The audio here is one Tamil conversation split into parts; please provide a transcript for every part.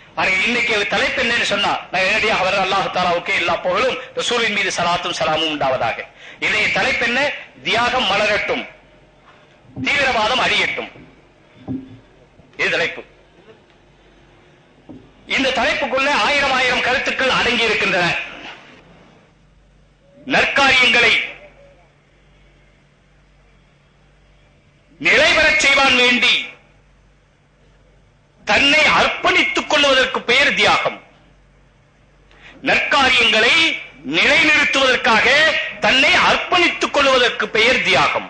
பாருங்க இன்னைக்கு தலைப்பு என்னன்னு சொன்னா நான் நேரடியாக வர அல்லாஹு தாலாவுக்கு எல்லா புகழும் ரசூலின் மீது சலாத்தும் சலாமும் உண்டாவதாக இதை தலைப்பு என்ன தியாகம் மலரட்டும் தீவிரவாதம் அழியட்டும் இது தலைப்பு இந்த தலைப்புக்குள்ள ஆயிரம் ஆயிரம் கருத்துக்கள் அடங்கி இருக்கின்றன நற்காரியங்களை நிலைபெறச் செய்வான் வேண்டி தன்னை அர்ப்பணித்துக் கொள்வதற்கு பெயர் தியாகம் நற்காரியங்களை நிலைநிறுத்துவதற்காக தன்னை அர்ப்பணித்துக் கொள்வதற்கு பெயர் தியாகம்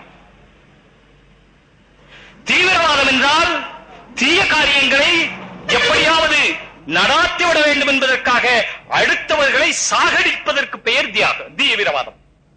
தீவிரவாதம் என்றால் தீய காரியங்களை எப்படியாவது நடாத்திவிட வேண்டும் என்பதற்காக அடுத்தவர்களை சாகடிப்பதற்கு பெயர் தியாகம் தீவிரவாதம்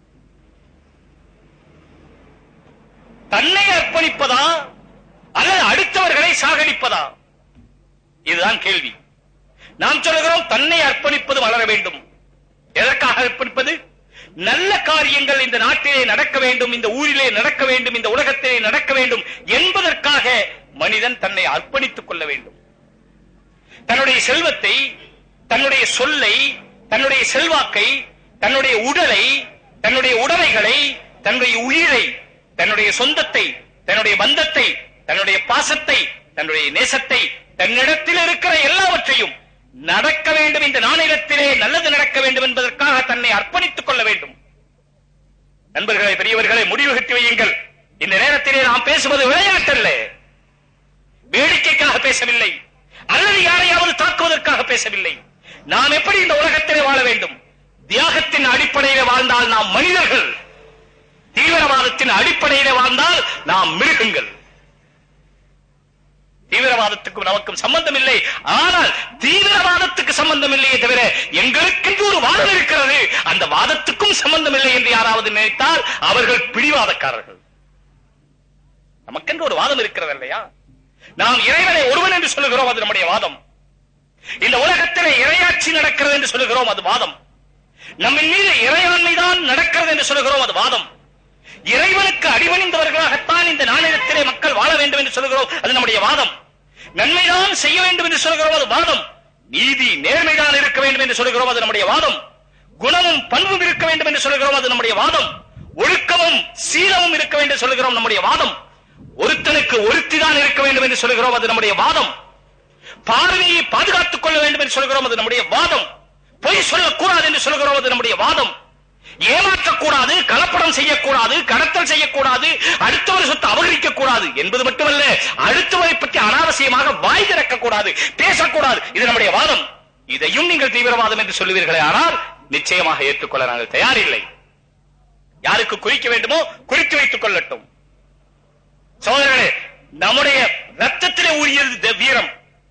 தன்னை அர்ப்பணிப்பதா அல்லது அடுத்தவர்களை சாகடிப்பதா இதுதான் கேள்வி நாம் சொல்லுகிறோம் தன்னை அர்ப்பணிப்பது வளர வேண்டும் எதற்காக அர்ப்பணிப்பது நல்ல காரியங்கள் இந்த நாட்டிலே நடக்க வேண்டும் இந்த ஊரிலே நடக்க வேண்டும் இந்த உலகத்திலே நடக்க வேண்டும் என்பதற்காக மனிதன் தன்னை அர்ப்பணித்துக் கொள்ள வேண்டும் தன்னுடைய செல்வத்தை தன்னுடைய சொல்லை தன்னுடைய செல்வாக்கை தன்னுடைய உடலை தன்னுடைய உடைமைகளை தன்னுடைய உயிரை தன்னுடைய சொந்தத்தை தன்னுடைய பந்தத்தை தன்னுடைய பாசத்தை தன்னுடைய நேசத்தை தன்னிடத்தில் இருக்கிற எல்லாவற்றையும் நடக்க வேண்டும் இந்த நாளிடத்திலே நல்லது நடக்க வேண்டும் என்பதற்காக தன்னை அர்ப்பணித்துக் கொள்ள வேண்டும் நண்பர்களே பெரியவர்களை முடிவு கட்டி வையுங்கள் இந்த நேரத்திலே நாம் பேசுவது விளையாட்டல்ல வேடிக்கைக்காக பேசவில்லை அல்லது யாரையாவது தாக்குவதற்காக பேசவில்லை நாம் எப்படி இந்த உலகத்திலே வாழ வேண்டும் தியாகத்தின் அடிப்படையிலே வாழ்ந்தால் நாம் மனிதர்கள் தீவிரவாதத்தின் அடிப்படையிலே வாழ்ந்தால் நாம் மிருகங்கள் தீவிரவாதத்துக்கும் நமக்கும் சம்பந்தம் இல்லை ஆனால் தீவிரவாதத்துக்கு சம்பந்தம் இல்லையே தவிர எங்களுக்கு ஒரு வாதம் இருக்கிறது அந்த வாதத்துக்கும் சம்பந்தம் இல்லை என்று யாராவது நினைத்தால் அவர்கள் பிடிவாதக்காரர்கள் நமக்கென்று ஒரு வாதம் இருக்கிறது இல்லையா நாம் இறைவனை ஒருவன் என்று சொல்லுகிறோம் அது நம்முடைய வாதம் இந்த உலகத்திலே இறையாட்சி நடக்கிறது என்று சொல்லுகிறோம் அது வாதம் நம்மின் மீது இறையாண்மைதான் நடக்கிறது என்று சொல்லுகிறோம் அது வாதம் இறைவனுக்கு அடிபணிந்தவர்களாகத்தான் இந்த நாளிடத்திலே மக்கள் வாழ வேண்டும் என்று சொல்லுகிறோம் அது நம்முடைய வாதம் நன்மைதான் செய்ய வேண்டும் என்று சொல்லுகிறோம் அது வாதம் நீதி நேர்மைதான் இருக்க வேண்டும் என்று சொல்லுகிறோம் அது நம்முடைய வாதம் குணமும் பண்பும் இருக்க வேண்டும் என்று சொல்லுகிறோம் அது நம்முடைய வாதம் ஒழுக்கமும் சீலமும் இருக்க வேண்டும் என்று சொல்லுகிறோம் நம்முடைய வாதம் ஒருத்தனுக்கு ஒருத்தி தான் இருக்க வேண்டும் என்று சொல்லுகிறோம் அது நம்முடைய வாதம் பார்வையை பாதுகாத்துக் கொள்ள வேண்டும் என்று சொல்கிறோம் அது நம்முடைய வாதம் பொய் சொல்லக்கூடாது என்று சொல்கிறோம் அது நம்முடைய வாதம் ஏமாற்றக்கூடாது கலப்படம் செய்யக்கூடாது கடத்தல் செய்யக்கூடாது அடுத்தவர் சொத்து அபகரிக்க கூடாது என்பது மட்டுமல்ல அடுத்தவரை பற்றி அனாவசியமாக வாய் திறக்க கூடாது பேசக்கூடாது இது நம்முடைய வாதம் இதையும் நீங்கள் தீவிரவாதம் என்று சொல்லுவீர்களே ஆனால் நிச்சயமாக ஏற்றுக்கொள்ள நாங்கள் தயாரில்லை யாருக்கு குறிக்க வேண்டுமோ குறித்து வைத்துக் கொள்ளட்டும் சோதரர்களே நம்முடைய ரத்தத்திலே ஊறியது வீரம்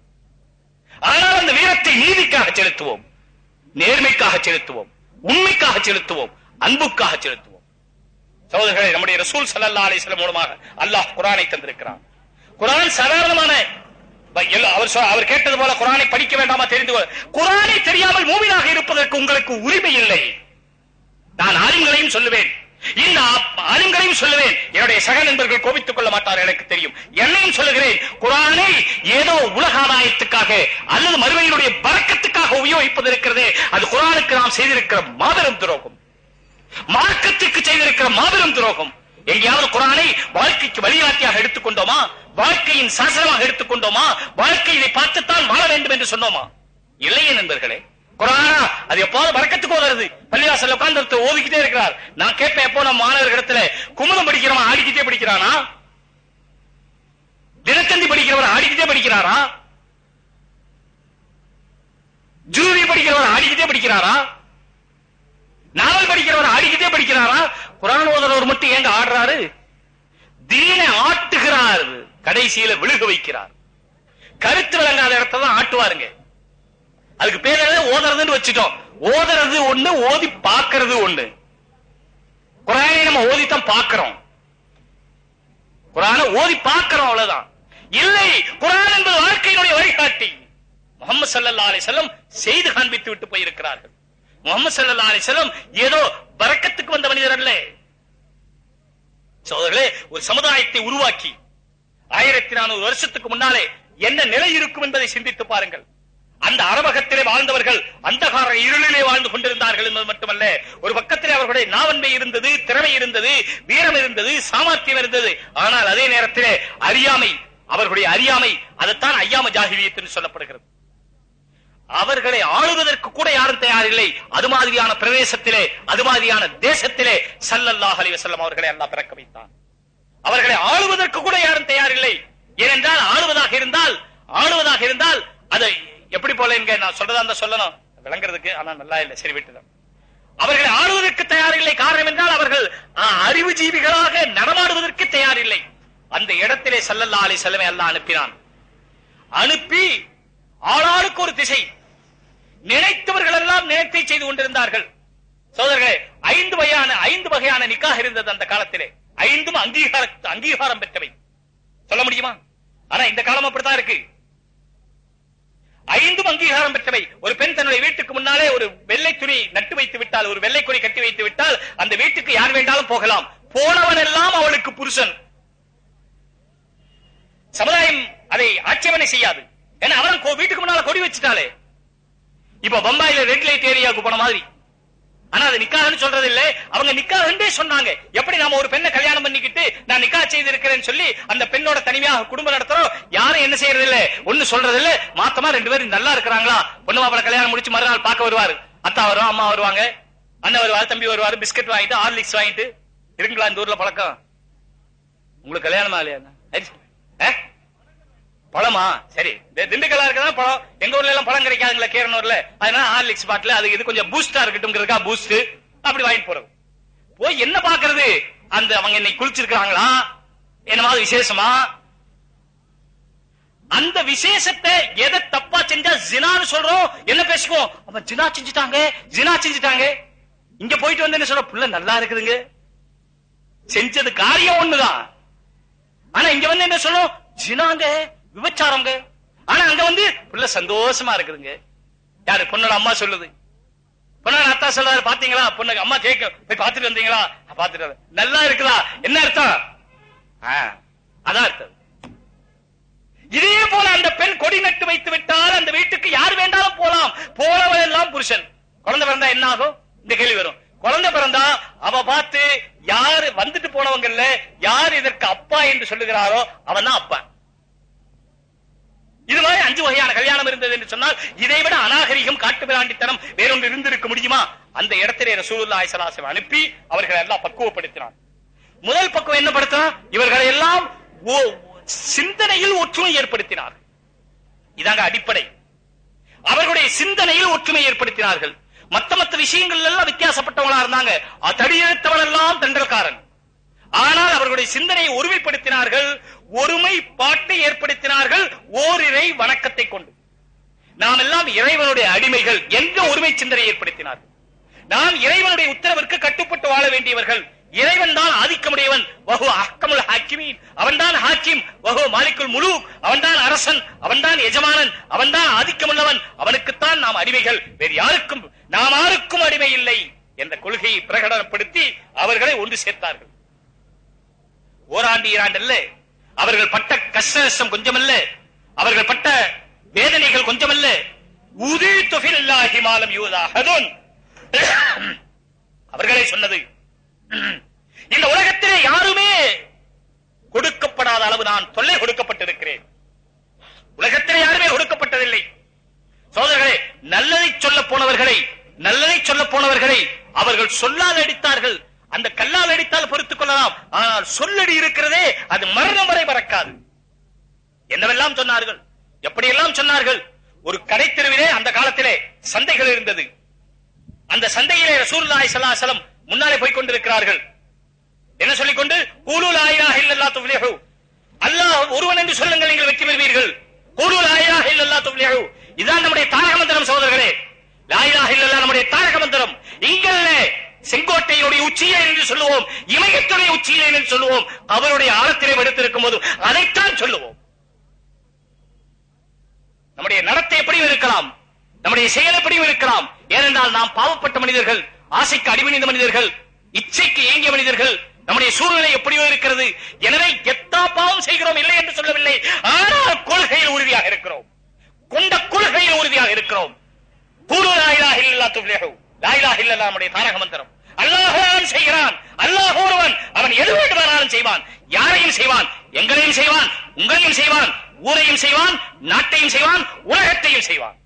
ஆனால் அந்த வீரத்தை நீதிக்காக செலுத்துவோம் நேர்மைக்காக செலுத்துவோம் உண்மைக்காக செலுத்துவோம் அன்புக்காக செலுத்துவோம் சகோதரர்களே நம்முடைய ரசூல் சல்லா அலிஸ்லம் மூலமாக அல்லாஹ் குரானை தந்திருக்கிறான் குரான் சாதாரணமான அவர் சொ- அவர் கேட்டது போல குரானை படிக்க வேண்டாமா தெரிந்து கொள்ள குரானை தெரியாமல் மூமினாக இருப்பதற்கு உங்களுக்கு உரிமை இல்லை நான் ஆலிம்களையும் சொல்லுவேன் இந்த ஆலிம்களையும் சொல்லுவேன் என்னுடைய சக நண்பர்கள் கோபித்துக் கொள்ள மாட்டார் எனக்கு தெரியும் என்னையும் சொல்லுகிறேன் குரானை ஏதோ உலக ஆதாயத்துக்காக அல்லது மறுமையினுடைய பறக்கத்துக்காக உபயோகிப்பது இருக்கிறதே அது குரானுக்கு நாம் செய்திருக்கிற மாபெரும் துரோகம் மார்க்கத்துக்கு செய்திருக்கிற மாபெரும் துரோகம் எங்கேயாவது குரானை வாழ்க்கைக்கு வழிகாட்டியாக எடுத்துக்கொண்டோமா வாழ்க்கையின் சாசனமாக எடுத்துக்கொண்டோமா வாழ்க்கை இதை பார்த்துத்தான் வாழ வேண்டும் என்று சொன்னோமா இல்லையே நண்பர்களே குரானா அது எப்போது வரக்கத்துக்கு வருது பள்ளிவாசல் உட்கார்ந்து ஒருத்தர் ஓதிக்கிட்டே இருக்கிறார் நான் கேட்பேன் எப்போ நம்ம மாணவர்களிடத்துல குமுதம் படிக்கிறவன் ஆடிக்கிட்டே படிக்கிறானா தினத்தந்தி படிக்கிறவன் ஆடிக்கிட்டே படிக்கிறாரா ஜூரி படிக்கிறவன் ஆடிக்கிட்டே படிக்கிறாரா நாவல் படிக்கிறவர் ஆடிக்கிட்டே படிக்கிறாரா குரான் ஓதுறவர் மட்டும் ஏங்க ஆடுறாரு தீனை ஆட்டுகிறார் கடைசியில விழுக வைக்கிறார் கருத்து விளங்காத இடத்துல தான் ஆட்டுவாருங்க அதுக்கு பேர் என்னது? ஓதுறதுன்னு வச்சுட்டோம் ஓதுறது ஒண்ணு ஓதி பார்க்கிறது ஒண்ணு குரானை நம்ம ஓதித்தான் பார்க்கிறோம் குரானை ஓதி பார்க்கிறோம் அவ்வளவுதான் இல்லை குரான் என்பது வாழ்க்கையினுடைய வழிகாட்டி முகமது சல்லல்லாஹு அலைஹி வஸல்லம் செய்து காண்பித்து விட்டு போயிருக்கிறார்கள் முகமது சல்லல்லாஹு அலைஹி வஸல்லம் ஏதோ பரக்கத்துக்கு வந்த மனிதர் அல்ல சோதரர்களே ஒரு சமுதாயத்தை உருவாக்கி ஆயிரத்தி நானூறு வருஷத்துக்கு முன்னாலே என்ன நிலை இருக்கும் என்பதை சிந்தித்து பாருங்கள் அந்த அரபகத்திலே வாழ்ந்தவர்கள் அந்தகார இருளிலே வாழ்ந்து கொண்டிருந்தார்கள் என்பது மட்டுமல்ல ஒரு பக்கத்திலே அவர்களுடைய நாவன்மை இருந்தது திறமை இருந்தது வீரம் இருந்தது சாமர்த்தியம் இருந்தது ஆனால் அதே நேரத்திலே அறியாமை அவர்களுடைய அறியாமை அதைத்தான் ஐயாம ஜாகிவியத் என்று சொல்லப்படுகிறது அவர்களை ஆளுவதற்கு கூட யாரும் தயாரில்லை அது மாதிரியான பிரதேசத்திலே அது மாதிரியான தேசத்திலே சல்லல்லாஹு அலைஹி வஸல்லம் அவர்களை அல்லாஹ் பிறக்க வைத்தான் அவர்களை ஆளுவதற்கு கூட யாரும் தயாரில்லை ஏனென்றால் ஆளுவதாக இருந்தால் ஆளுவதாக இருந்தால் அதை எப்படி போல எங்க நான் சொல்றதா இருந்தா சொல்லணும் விளங்குறதுக்கு ஆனா நல்லா இல்லை சரி விட்டுதான் அவர்களை ஆளுவதற்கு தயாரில்லை காரணம் என்றால் அவர்கள் ஆ, அறிவு ஜீவிகளாக நடமாடுவதற்கு தயாரில்லை அந்த இடத்திலே சல்லல்லா அலி செல்லமை அல்லாஹ் அனுப்பினான் அனுப்பி ஆளாளுக்கு ஒரு திசை நினைத்தவர்கள் எல்லாம் நினைத்தை செய்து கொண்டிருந்தார்கள் சோதரர்களே ஐந்து வகையான ஐந்து வகையான நிக்காக இருந்தது அந்த காலத்திலே ஐந்தும் அங்கீகார அங்கீகாரம் பெற்றவை சொல்ல முடியுமா ஆனா இந்த காலம் அப்படித்தான் இருக்கு ஐந்தும் அங்கீகாரம் பெற்றவை ஒரு பெண் தன்னுடைய வீட்டுக்கு முன்னாலே ஒரு வெள்ளை துணி நட்டு வைத்து விட்டால் ஒரு வெள்ளை கொடி கட்டி வைத்து விட்டால் அந்த வீட்டுக்கு யார் வேண்டாலும் போகலாம் போனவன் எல்லாம் அவளுக்கு புருஷன் சமுதாயம் அதை ஆட்சேபனை செய்யாது ஏன்னா அவன் கோ- வீட்டுக்கு முன்னால கொடி வச்சுட்டாலே இப்ப பம்பாயில ரெட் லைட் ஏரியாவுக்கு போன மாதிரி ஆனா அது நிக்காகன்னு சொல்றது இல்ல அவங்க நிக்காகன்றே சொன்னாங்க எப்படி நாம ஒரு பெண்ணை கல்யாணம் பண்ணிக்கிட்டு நான் நிக்கா செய்திருக்கிறேன்னு சொல்லி அந்த பெண்ணோட தனிமையாக குடும்பம் நடத்துறோம் யாரும் என்ன செய்யறது இல்ல ஒண்ணு சொல்றது இல்ல மாத்தமா ரெண்டு பேரும் நல்லா இருக்கிறாங்களா பொண்ணு மாப்பிள கல்யாணம் முடிச்சு மறுநாள் பார்க்க வருவாரு அத்தா வரும் அம்மா வருவாங்க அண்ணன் வருவாரு தம்பி வருவாரு பிஸ்கட் வாங்கிட்டு ஹார்லிக்ஸ் வாங்கிட்டு இருக்குங்களா இந்த ஊர்ல பழக்கம் உங்களுக்கு கல்யாணமா இல்லையா சரி. ஆ? பழமா சரி தி- திண்டுக்கல்லா இருக்கதான் பழம் எங்க ஊர்ல எல்லாம் பழம் கிடைக்காதுங்களா கேரனூர்ல அதனால ஹார்லிக்ஸ் பாட்டில் அது இது கொஞ்சம் பூஸ்டா இருக்கட்டும்ங்கிறதுக்கா பூஸ்ட் அப்படி வாங்கிட்டு போறது போய் என்ன பாக்குறது அந்த அவங்க இன்னைக்கு குளிச்சிருக்காங்களா என்ன மாதிரி விசேஷமா அந்த விசேஷத்தை எதை தப்பா செஞ்சா ஜினான்னு சொல்றோம் என்ன பேசுவோம் அவன் ஜினா செஞ்சுட்டாங்க ஜினா செஞ்சுட்டாங்க இங்க போயிட்டு வந்து என்ன சொல்ற புள்ள நல்லா இருக்குதுங்க செஞ்சது காரியம் ஒண்ணுதான் ஆனா இங்க வந்து என்ன சொல்லும் ஜினாங்க விபச்சாரங்க ஆனா அங்க வந்து புள்ள சந்தோஷமா இருக்குதுங்க யாரு பொண்ணோட அம்மா சொல்லுது பொண்ணோட அத்தா சொல்றாரு பாத்தீங்களா பொண்ணுக்கு அம்மா கேட்க போய் பாத்துட்டு வந்தீங்களா "ஆ, பாத்துட்டு வந்தேன்." நல்லா இருக்குதா என்ன அர்த்தம் ஆ, அதான் அர்த்தம் இதே போல அந்த பெண் கொடி நட்டு வைத்து விட்டால் அந்த வீட்டுக்கு யார் வேண்டாலும் போலாம் போனவன் எல்லாம் புருஷன் குழந்தை பிறந்தா என்ன ஆகும் இந்த கேள்வி வரும் குழந்தை பிறந்தா அவ பார்த்து யாரு வந்துட்டு போனவங்கல்ல யார் இதற்கு அப்பா என்று சொல்லுகிறாரோ அவன் தான் அப்பா இது மாதிரி அஞ்சு வகையான கல்யாணம் இருந்தது என்று சொன்னால் இதை விட அநாகரிகம் காட்டு பிராண்டித்தனம் வேறொன்று இருந்திருக்க முடியுமா அந்த இடத்திலே ரசூலுல்லாஹி ஸல்லல்லாஹு அலைஹி வஸல்லம் அனுப்பி அவர்களை எல்லாம் பக்குவப்படுத்தினார் முதல் பக்குவம் என்ன படுத்தினார் இவர்களை எல்லாம் ஓ- சிந்தனையில் ஒற்றுமை ஏற்படுத்தினார் இதாங்க அடிப்படை அவர்களுடைய சிந்தனையில் ஒற்றுமை ஏற்படுத்தினார்கள் மத்த மத்த விஷயங்கள் எல்லாம் வித்தியாசப்பட்டவங்களா இருந்தாங்க அ- தடியெடுத்தவன் எல்லாம் தென்றல்காரன் ஆனால் அவர்களுடைய சிந்தனையை ஒருமைப்படுத்தினார்கள் ஒருமைப்பாட்டை ஏற்படுத்தினார்கள் ஓரிரை வணக்கத்தை கொண்டு நாம் எல்லாம் இறைவனுடைய அடிமைகள் என்ற ஒருமை சிந்தனை ஏற்படுத்தினார்கள் நாம் இறைவனுடைய உத்தரவிற்கு கட்டுப்பட்டு வாழ வேண்டியவர்கள் இறைவன் தான் ஆதிக்கமுடையவன் வஹு அஹ்கமுல் ஹாக்கிமீன் அவன்தான் ஹாக்கிம் வஹு மாலிக்குல் முழு அவன்தான் அரசன் அவன்தான் எஜமானன் அவன்தான் ஆதிக்கமுள்ளவன் அவனுக்குத்தான் நாம் அடிமைகள் வேறு யாருக்கும் நாம் யாருக்கும் அடிமை இல்லை என்ற கொள்கையை பிரகடனப்படுத்தி அவர்களை ஒன்று சேர்த்தார்கள் ஓராண்டு ஈராண்டு அல்ல அவர்கள் பட்ட கஷ்ட நஷ்டம் கொஞ்சமல்ல அவர்கள் பட்ட வேதனைகள் கொஞ்சமல்ல உதி தொகில்லாஹி மாலம் யூதாஹதுன் அவர்களே சொன்னது இந்த உலகத்திலே யாருமே கொடுக்கப்படாத அளவு நான் தொல்லை கொடுக்கப்பட்டிருக்கிறேன் உலகத்திலே யாருமே கொடுக்கப்பட்டதில்லை சோதரர்களே நல்லதை சொல்ல போனவர்களை நல்லதை சொல்ல போனவர்களை அவர்கள் சொல்லால் அடித்தார்கள் அந்த கல்லால் அடித்தால் பொறுத்துக் கொள்ளலாம் ஆனால் சொல்லடி இருக்கிறதே அது மரணம் வரை மறக்காது என்னவெல்லாம் சொன்னார்கள் எப்படியெல்லாம் சொன்னார்கள் ஒரு கடை தெருவிலே அந்த காலத்திலே சந்தைகள் இருந்தது அந்த சந்தையிலே ரசூலுல்லாஹி ஸல்லல்லாஹு அலைஹி வஸல்லம் முன்னாலே போய் கொண்டிருக்கிறார்கள் என்ன சொல்லிக் கொண்டு கூலு லா இலாஹ இல்லல்லாஹ் துஃப்லிஹு அல்லாஹ் ஒருவன் என்று சொல்லுங்கள் நீங்கள் வெற்றி பெறுவீர்கள் கூலு லா இலாஹ இல்லல்லாஹ் துஃப்லிஹு இதான் நம்முடைய தாரக மந்திரம் சகோதரர்களே லா இலாஹ இல்லல்லாஹ் நம்முடைய தாரக மந்திரம் இங்கல்ல செங்கோட்டையுடைய உச்சியே என்று சொல்லுவோம் இமயத்துடைய உச்சியே என்று சொல்லுவோம் அவருடைய ஆழத்திலே எடுத்திருக்கும் போது அதைத்தான் சொல்லுவோம் நம்முடைய நடத்தை எப்படியும் இருக்கலாம் நம்முடைய செயல் எப்படியும் இருக்கலாம் ஏனென்றால் நாம் பாவப்பட்ட மனிதர்கள் ஆசைக்கு அடிமணிந்த மனிதர்கள் இச்சைக்கு ஏங்கிய மனிதர்கள் நம்முடைய சூழ்நிலை எப்படியோ இருக்கிறது எனவே எத்தா பாவம் செய்கிறோம் இல்லை என்று சொல்லவில்லை ஆனால் கொள்கையில் உறுதியாக இருக்கிறோம் கொண்ட கொள்கையில் உறுதியாக இருக்கிறோம் லாயிலா இல்ல நம்முடைய தாரக மந்திரம் அல்லாஹ் செய்கிறான் அல்லாஹ் ஒருவன் அவன் எது வேண்டுமானாலும் செய்வான் யாரையும் செய்வான் எங்களையும் செய்வான் உங்களையும் செய்வான் ஊரையும் செய்வான் நாட்டையும் செய்வான் உலகத்தையும் செய்வான்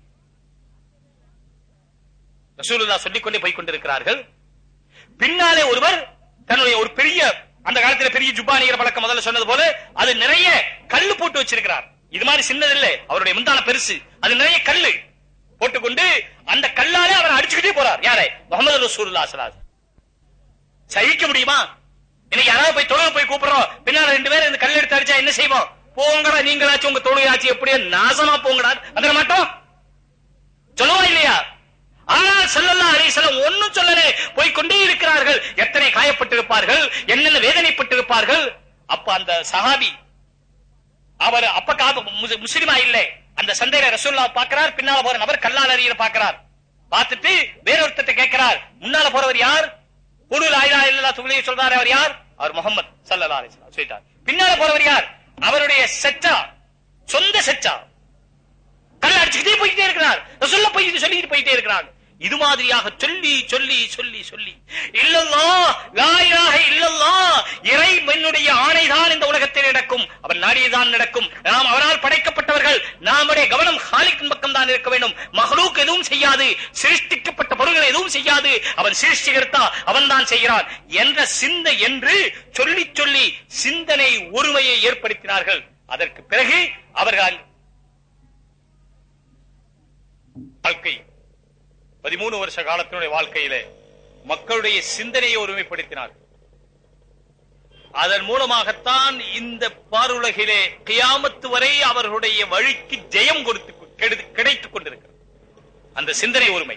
ரசூலுல்லா சொல்லிக் கொண்டே போய் கொண்டிருக்கிறார்கள் பின்னாலே ஒருவர் தன்னுடைய ஒரு பெரிய அந்த காலத்துல பெரிய ஜுப்பானிகிற பழக்கம் முதல்ல சொன்னது போல அது நிறைய கல்லு போட்டு வச்சிருக்கிறார் இது மாதிரி சின்னது இல்ல அவருடைய முந்தான பெருசு அது நிறைய கல்லு போட்டுக்கொண்டு அந்த கல்லாலே அவர் அடிச்சுக்கிட்டே போறார் யாரை முகமது ரசூலுல்லா ஸல்லல்லாஹு அலைஹி சகிக்க முடியுமா இன்னைக்கு யாராவது போய் தொழுகை போய் கூப்பிடுறோம் பின்னால ரெண்டு பேரும் இந்த கல் எடுத்து அடிச்சா என்ன செய்வோம் போங்கடா நீங்களாச்சும் உங்க தொழுகையாச்சு எப்படியோ நாசமா போங்கடா வந்துட மாட்டோம் சொல்லுவா இல்லையா ஆனால் ஸல்லல்லாஹு அலைஹி வஸல்லம் ஒண்ணும் சொல்லலே போய் கொண்டே இருக்கிறார்கள் எத்தனை காயப்பட்டிருப்பார்கள் என்னென்ன வேதனைப்பட்டிருப்பார்கள் அப்ப அந்த சஹாபி அவர் அப்ப காப முஸ்- முஸ்லிமா இல்லை அந்த சந்தையில ரசூல்லா பார்க்கிறார் பின்னால போற நபர் கல்லால் அறியிற பார்க்கிறார் பார்த்துட்டு வேறொருத்தட்ட கேட்கிறார் முன்னால போறவர் யார் குரு லாயிலா இல்லல்லா துகளையும் சொல்றாரு அவர் யார் அவர் முகமது ஸல்லல்லாஹு அலைஹி வஸல்லம் சொல்லிட்டார் பின்னால போறவர் யார் அவருடைய செச்சா சொந்த செச்சா கல்ல அடிச்சுக்கிட்டே போயிட்டே இருக்கிறார் ரசூல்லா போய் இது சொல்லிட்டு போயிட்டே இருக்கிறாங்க இது மாதிரியாக சொல்லி சொல்லி சொல்லி சொல்லி இல்லல்லா லா இலாஹ இல்லல்லா இறை மண்ணுடைய ஆணைதான் இந்த உலகத்தில் நடக்கும் அவன் நாடியதான் நடக்கும் நாம் அவரால் படைக்கப்பட்டவர்கள் நம்முடைய கவனம் ஹாலிக்கின் பக்கம் தான் இருக்க வேண்டும் மஹ்லூக் எதுவும் செய்யாது சிருஷ்டிக்கப்பட்ட பொருள்கள் எதுவும் செய்யாது அவன் சிருஷ்டிகர்த்தா அவன் தான் செய்கிறான் என்ற சிந்தை என்று சொல்லி சொல்லி சிந்தனை ஒருமையை ஏற்படுத்தினார்கள் அதற்கு பிறகு அவர்கள் வாழ்க்கை பதிமூணு வருஷ காலத்தினுடைய வாழ்க்கையிலே மக்களுடைய சிந்தனையை ஒருமைப்படுத்தினார் அதன் மூலமாகத்தான் இந்த பாருலகிலே கியாமத்து வரை அவர்களுடைய வழிக்கு ஜெயம் கொடுத்து கெடு- கிடைத்துக் கொண்டிருக்கிறது அந்த சிந்தனை ஒருமை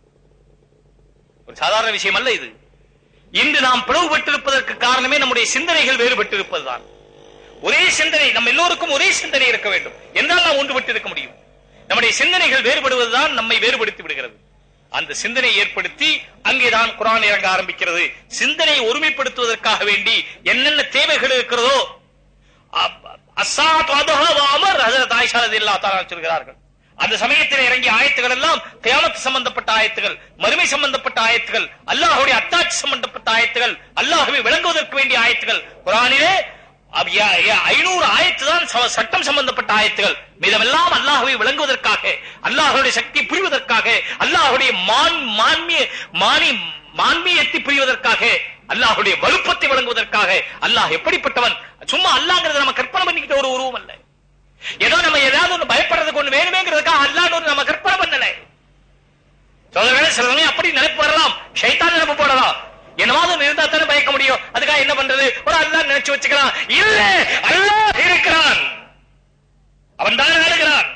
ஒரு சாதாரண விஷயம் அல்ல இது இன்று நாம் பிளவுபட்டிருப்பதற்கு காரணமே நம்முடைய சிந்தனைகள் வேறுபட்டிருப்பதுதான் ஒரே சிந்தனை நம்ம எல்லோருக்கும் ஒரே சிந்தனை இருக்க வேண்டும் என்றால் நாம் ஒன்றுபட்டு இருக்க முடியும் நம்முடைய சிந்தனைகள் வேறுபடுவதுதான் நம்மை வேறுபடுத்தி விடுகிறது அந்த சிந்தனை ஏற்படுத்தி அங்கேதான் குரான் இறங்க ஆரம்பிக்கிறது சிந்தனை ஒருமைப்படுத்துவதற்காக வேண்டி என்னென்ன தேவைகள் இருக்கிறதோ அப்- அஸ்ஸாத்து அதுஹா வ அமர் ஹஜரத் ஆயிஷா ரலியல்லாஹு தஆலா சொல்கிறார்கள் அந்த சமயத்தில் இறங்கிய ஆயத்துகள் எல்லாம் கியாமத் சம்பந்தப்பட்ட ஆயத்துகள் மறுமை சம்பந்தப்பட்ட ஆயத்துகள் அல்லாஹ்வுடைய அத்தாட்சி சம்பந்தப்பட்ட ஆயத்துகள் அல்லாஹ்வை விளங்குவதற்கு வேண்டிய ஆயத்துகள் குரானிலே அப் ய- ய- ஐநூறு ஆயத்து தான் ச- சட்டம் சம்பந்தப்பட்ட ஆயத்துகள் மீதமெல்லாம் அல்லாஹ்வை விளங்குவதற்காக அல்லாஹ்வுடைய சக்தி புரிவதற்காக அல்லாஹ்வுடைய மான் மான்மிய மானி மான்மியத்தை புரிவதற்காக அல்லாஹ்வுடைய வலுப்பத்தை விளங்குவதற்காக அல்லாஹ் எப்படிப்பட்டவன் சும்மா அல்லாஹ்ங்கிறத நம்ம கற்பனை பண்ணிக்கிட்ட ஒரு உருவம் அல்ல ஏதோ நம்ம ஏதாவது ஒண்ணு பயப்படுறதுக்கு ஒண்ணு வேணுமேங்கிறதுக்காக அல்லாஹ் ஒண்ணு நம்ம கற்பனை பண்ணல சோதரர்களே சில சமயம் அப்படி நினைப்பு வரலாம் ஷைத்தான் நினைப்பு போடலாம் என்னவாவது ஒண்ணு இருந்தா தானே பயக்க முடியும் அதுக்காக என்ன பண்றது ஒரு அல்லாஹ் நினைச்சு வச்சுக்கலாம் இல்ல அல்லாஹ் இருக்கிறான் அவன் தான் ஆளுகிறான்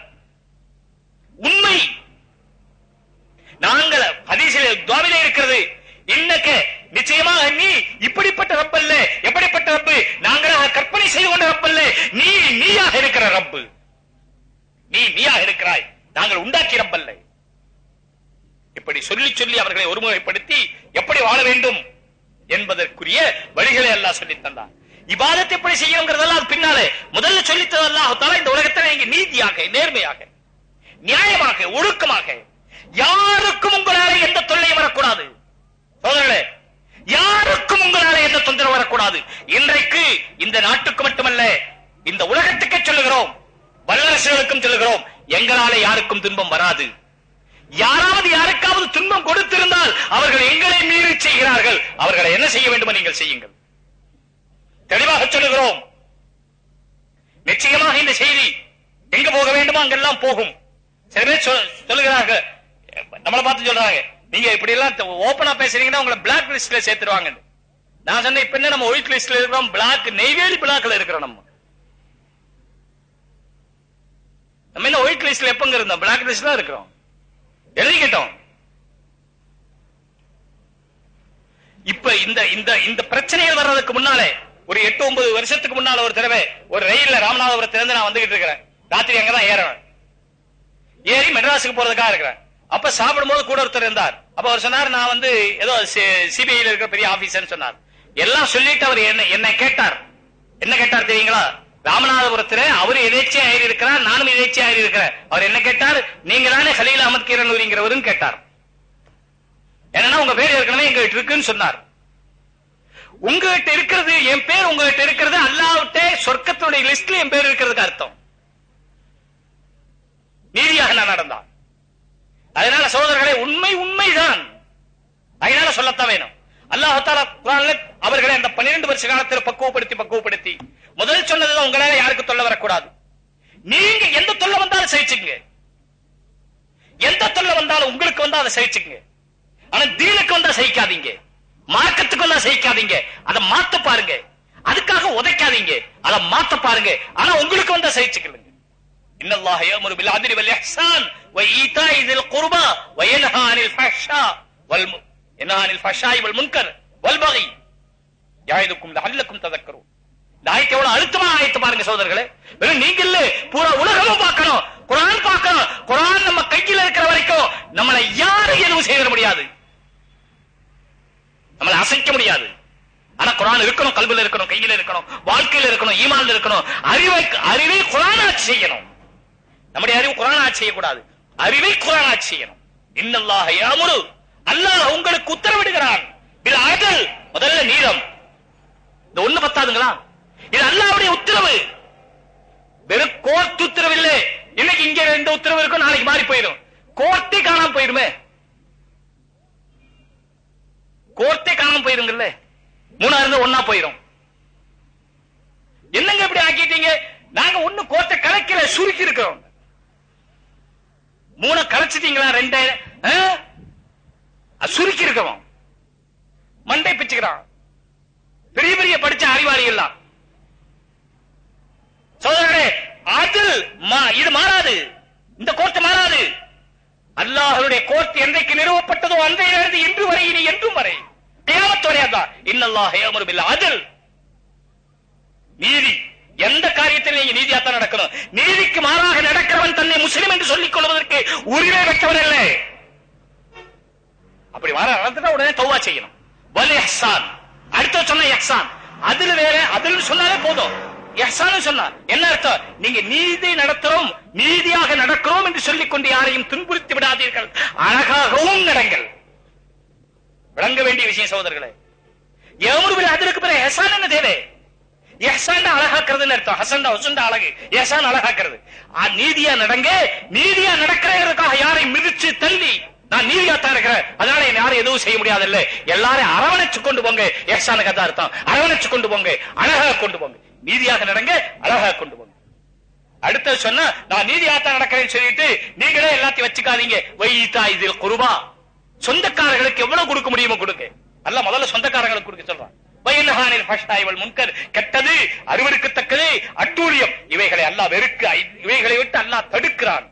உண்மை நாங்கள் ஹதீஸிலே துவாவிலே இருக்கிறது இன்னக்க நிச்சயமாக நீ இப்படிப்பட்ட ரப் அல்ல எப்படிப்பட்ட ரப்பு நாங்களாக கற்பனை செய்து கொண்ட ரப் அல்ல நீ நீயாக இருக்கிற ரப்பு நீ நீயாக இருக்கிறாய் நாங்கள் உண்டாக்கிய ரப் அல்ல இப்படி சொல்லி சொல்லி அவர்களை ஒருமுறைப்படுத்தி எப்படி வாழ வேண்டும் என்பதற்குரிய வழிகளை அல்லாஹ் சொல்லி தந்தான் இபாதத்தை எப்படி செய்யணுங்கிறதெல்லாம் அது பின்னாலே முதல்ல சொல்லித்தது அல்லாஹ் தஆலா இந்த உலகத்தில் நீங்க நீதியாக நேர்மையாக நியாயமாக ஒழுக்கமாக யாருக்கும் உங்களால எந்த தொல்லையும் வரக்கூடாது சோதரர்களே யாருக்கும் உங்களால எந்த தொந்தரவு வரக்கூடாது இன்றைக்கு இந்த நாட்டுக்கு மட்டுமல்ல இந்த உலகத்துக்கே சொல்லுகிறோம் வல்லரசுகளுக்கும் சொல்லுகிறோம் எங்களால யாருக்கும் துன்பம் வராது யாராவது யாருக்காவது துன்பம் கொடுத்திருந்தால் அவர்கள் எங்களை மீறி செய்கிறார்கள் அவர்களை என்ன செய்ய வேண்டுமோ நீங்கள் செய்யுங்கள் தெளிவாக சொல்லுகிறோம் நிச்சயமாக இந்த செய்தி எங்க போக வேண்டுமோ அங்கெல்லாம் போகும் சில பேர் சொல்- சொல்லுகிறார்கள் நம்மளை பார்த்து சொல்றாங்க நீங்க இப்படி எல்லாம் ஓபனா பேசுறீங்கன்னா உங்களை பிளாக் லிஸ்ட்ல சேர்த்துருவாங்க நான் சொன்னேன் இப்ப என்ன நம்ம ஒயிட் லிஸ்ட்ல இருக்கிறோம் பிளாக் நெய்வேலி பிளாக்ல இருக்கிறோம் நம்ம நம்ம என்ன ஒயிட் லிஸ்ட்ல எப்பங்க இருந்தோம் பிளாக் லிஸ்ட்ல இருக்கிறோம் எழுதிக்கிட்டோம் இப்ப இந்த இந்த இந்த பிரச்சனைகள் வர்றதுக்கு முன்னாலே ஒரு எட்டு ஒன்பது வருஷத்துக்கு முன்னால ஒரு தடவை ஒரு ரயில்ல ராமநாதபுரத்துல இருந்து நான் வந்துகிட்டு இருக்கிறேன் ராத்திரி அங்கதான் ஏறேன் ஏறி மெட்ராஸுக்கு போறதுக்காக இருக்கிறேன் அப்ப சாப்பிடும்போது கூட ஒருத்தர் இருந்தார் அப்ப அவர் சொன்னார் நான் வந்து ஏதோ சிபிஐல இருக்கிற பெரிய ஆபீசர்னு சொன்னார் எல்லாம் சொல்லிட்டு அவர் என்ன என்ன கேட்டார் என்ன கேட்டார் தெரியுங்களா ராமநாதபுரத்துல அவரு எதேச்சியா ஏறி இருக்கிறார் நானும் எதேச்சியா ஏறி இருக்கிறேன் அவர் என்ன கேட்டார் நீங்க தானே ஹலீல் அஹமத் கிரனூரிங்கிறவரும் கேட்டார் என்னன்னா உங்க பேர் ஏற்கனவே எங்ககிட்ட இருக்குன்னு சொன்னார் உங்ககிட்ட இருக்கிறது என் பேர் உங்ககிட்ட இருக்கிறது அல்லாவிட்ட சொர்க்கத்தினுடைய லிஸ்ட்ல என் பேர் இருக்கிறதுக்கு அர்த்தம் நீதியாக நான் நடந்தான் அதனால சகோதரர்களே உண்மை உண்மைதான் அதனால சொல்லத்தான் வேணும் அல்லாஹால குரான்ல அவர்களை அந்த பன்னிரண்டு வருஷ காலத்தில் பக்குவப்படுத்தி பக்குவப்படுத்தி முதல் சொன்னதுதான் உங்களால யாருக்கு தொல்லை வரக்கூடாது நீங்க எந்த தொல்லை வந்தாலும் சகிச்சுங்க எந்த தொல்லை வந்தாலும் உங்களுக்கு வந்தா அதை சகிச்சுங்க ஆனா தீனுக்கு வந்தா சகிக்காதீங்க மார்க்கத்துக்கு வந்தா சகிக்காதீங்க அதை மாத்த பாருங்க அதுக்காக உதைக்காதீங்க அதை மாத்த பாருங்க ஆனா உங்களுக்கு வந்தா சகிச்சுக்கலுங்க إن الله يأمر بالعدل والإحسان وإيتاء ذي القربى وينهى عن الفحشاء والم... ينهى عن الفحشاء والمنكر والبغي يعظكم لعلكم تذكرون இந்த ஆயத்தை எவ்வளவு அழுத்தமா ஆயத்து பாருங்க சோதரர்களே வெறும் நீங்க இல்ல பூரா உலகமும் பார்க்கணும் குரான் பார்க்கணும் குரான் நம்ம கையில இருக்கிற வரைக்கும் நம்மளை யாரும் எதுவும் செய்திட முடியாது நம்மளை அசைக்க முடியாது ஆனா குரான் இருக்கணும் கல்வில இருக்கணும் கையில இருக்கணும் வாழ்க்கையில இருக்கணும் ஈமான்ல இருக்கணும் அறிவை அறிவை குரான் ஆட்சி செய்யணும் நம்முடைய அறிவு குரான் ஆட்சி செய்யக்கூடாது அறிவை குரான் ஆட்சி செய்யணும் இன்னல்லாஹ யாமுரு அல்லாஹ் உங்களுக்கு உத்தரவிடுகிறான் பில் ஆதல் முதல்ல நீதம் இந்த ஒண்ணு பத்தாதுங்களா இது அல்லாஹ்வுடைய உத்தரவு வெறும் கோர்ட் உத்தரவு இல்ல இன்னைக்கு இங்க ரெண்டு உத்தரவு இருக்கும் நாளைக்கு மாறி போயிடும் கோர்ட்டே காணாம போயிடுமே கோர்ட்டே காணாம போயிருங்கல்ல மூணா இருந்து ஒன்னா போயிடும் என்னங்க இப்படி ஆக்கிட்டீங்க நாங்க ஒண்ணு கோர்ட்டை கலைக்கல சுருக்கி இருக்கிறோம் மூணு கலைச்சிட்டீங்களா ரெண்டு ஆ? அது சுருக்கி இருக்கிறோம் மண்டை பிச்சுக்கிறான் பெரிய பெரிய படிச்ச அறிவாளி எல்லாம் சோதரர்களே அதில் மா- இது மாறாது இந்த கோர்ட் மாறாது அல்லாஹ்வுடைய கோர்ட் என்றைக்கு நிறுவப்பட்டதோ அன்றையிலிருந்து இன்று வரை இனி என்றும் வரை கியாமத் வரை அதான் இன்னல்லாஹ் யஅமுரு பில் அத்ல் நீதி எந்த காரியத்தில் நீங்க நீதியாத்தான் நடக்கணும் நீதிக்கு மாறாக நடக்கிறவன் தன்னை முஸ்லிம் என்று சொல்லிக் கொள்வதற்கு உரிமை பெற்றவன் அல்ல அப்படி மாற நடந்துட்டா உடனே தௌவா செய்யணும் வல் இஹ்சான் அடுத்து சொன்ன இஹ்சான் அதுல வேற அதுல சொன்னாலே போதும் இஹ்சான் சொன்னா என்ன அர்த்தம் நீங்க நீதி நடத்துறோம் நீதியாக நடக்கிறோம் என்று சொல்லிக் கொண்டு யாரையும் துன்புறுத்தி விடாதீர்கள் அழகாகவும் நடங்கள் விளங்க வேண்டிய விஷயம் சகோதரர்களே எவருவில் அதற்கு பிறகு எஹ்சான் என்ன தேவை எஹ்சான் அழகாக்குறதுன்னு அர்த்தம் ஹசன் ஹசன் அழகு எஹ்சான் அழகாக்குறது ஆ, நீதியா நடங்க நீதியா நடக்கிறதுக்காக யாரை மிதிச்சு தள்ளி நான் நீதியா தான் இருக்கிறேன் அதனால என்னை யாரும் எதுவும் செய்ய முடியாதுல்ல எல்லாரையும் அரவணைச்சு கொண்டு போங்க எஹ்சானுக்கு அதான் அர்த்தம் அரவணைச்சு கொண்டு போங்க அழகா கொண்டு போங்க நீதியாக நடங்க அழகா கொண்டு போங்க அடுத்து சொன்னா நான் நீதியாத்தான் நடக்கிறேன்னு சொல்லிட்டு நீங்களே எல்லாத்தையும் வச்சுக்காதீங்க வைத்தா இதில் குருபா சொந்தக்காரர்களுக்கு எவ்வளவு கொடுக்க முடியுமோ கொடுங்க அல்ல முதல்ல சொந்தக்காரங்களுக்கு கொடுக்க சொல்றான் வயல்ஹானில் ஃபஷ்டாய்வல் முன்கர் கெட்டது அருவருக்கத்தக்கது அட்டூழியம் இவைகளை அல்லாஹ் வெறுக்க இவைகளை விட்டு அல்லாஹ் தடுக்கிறான்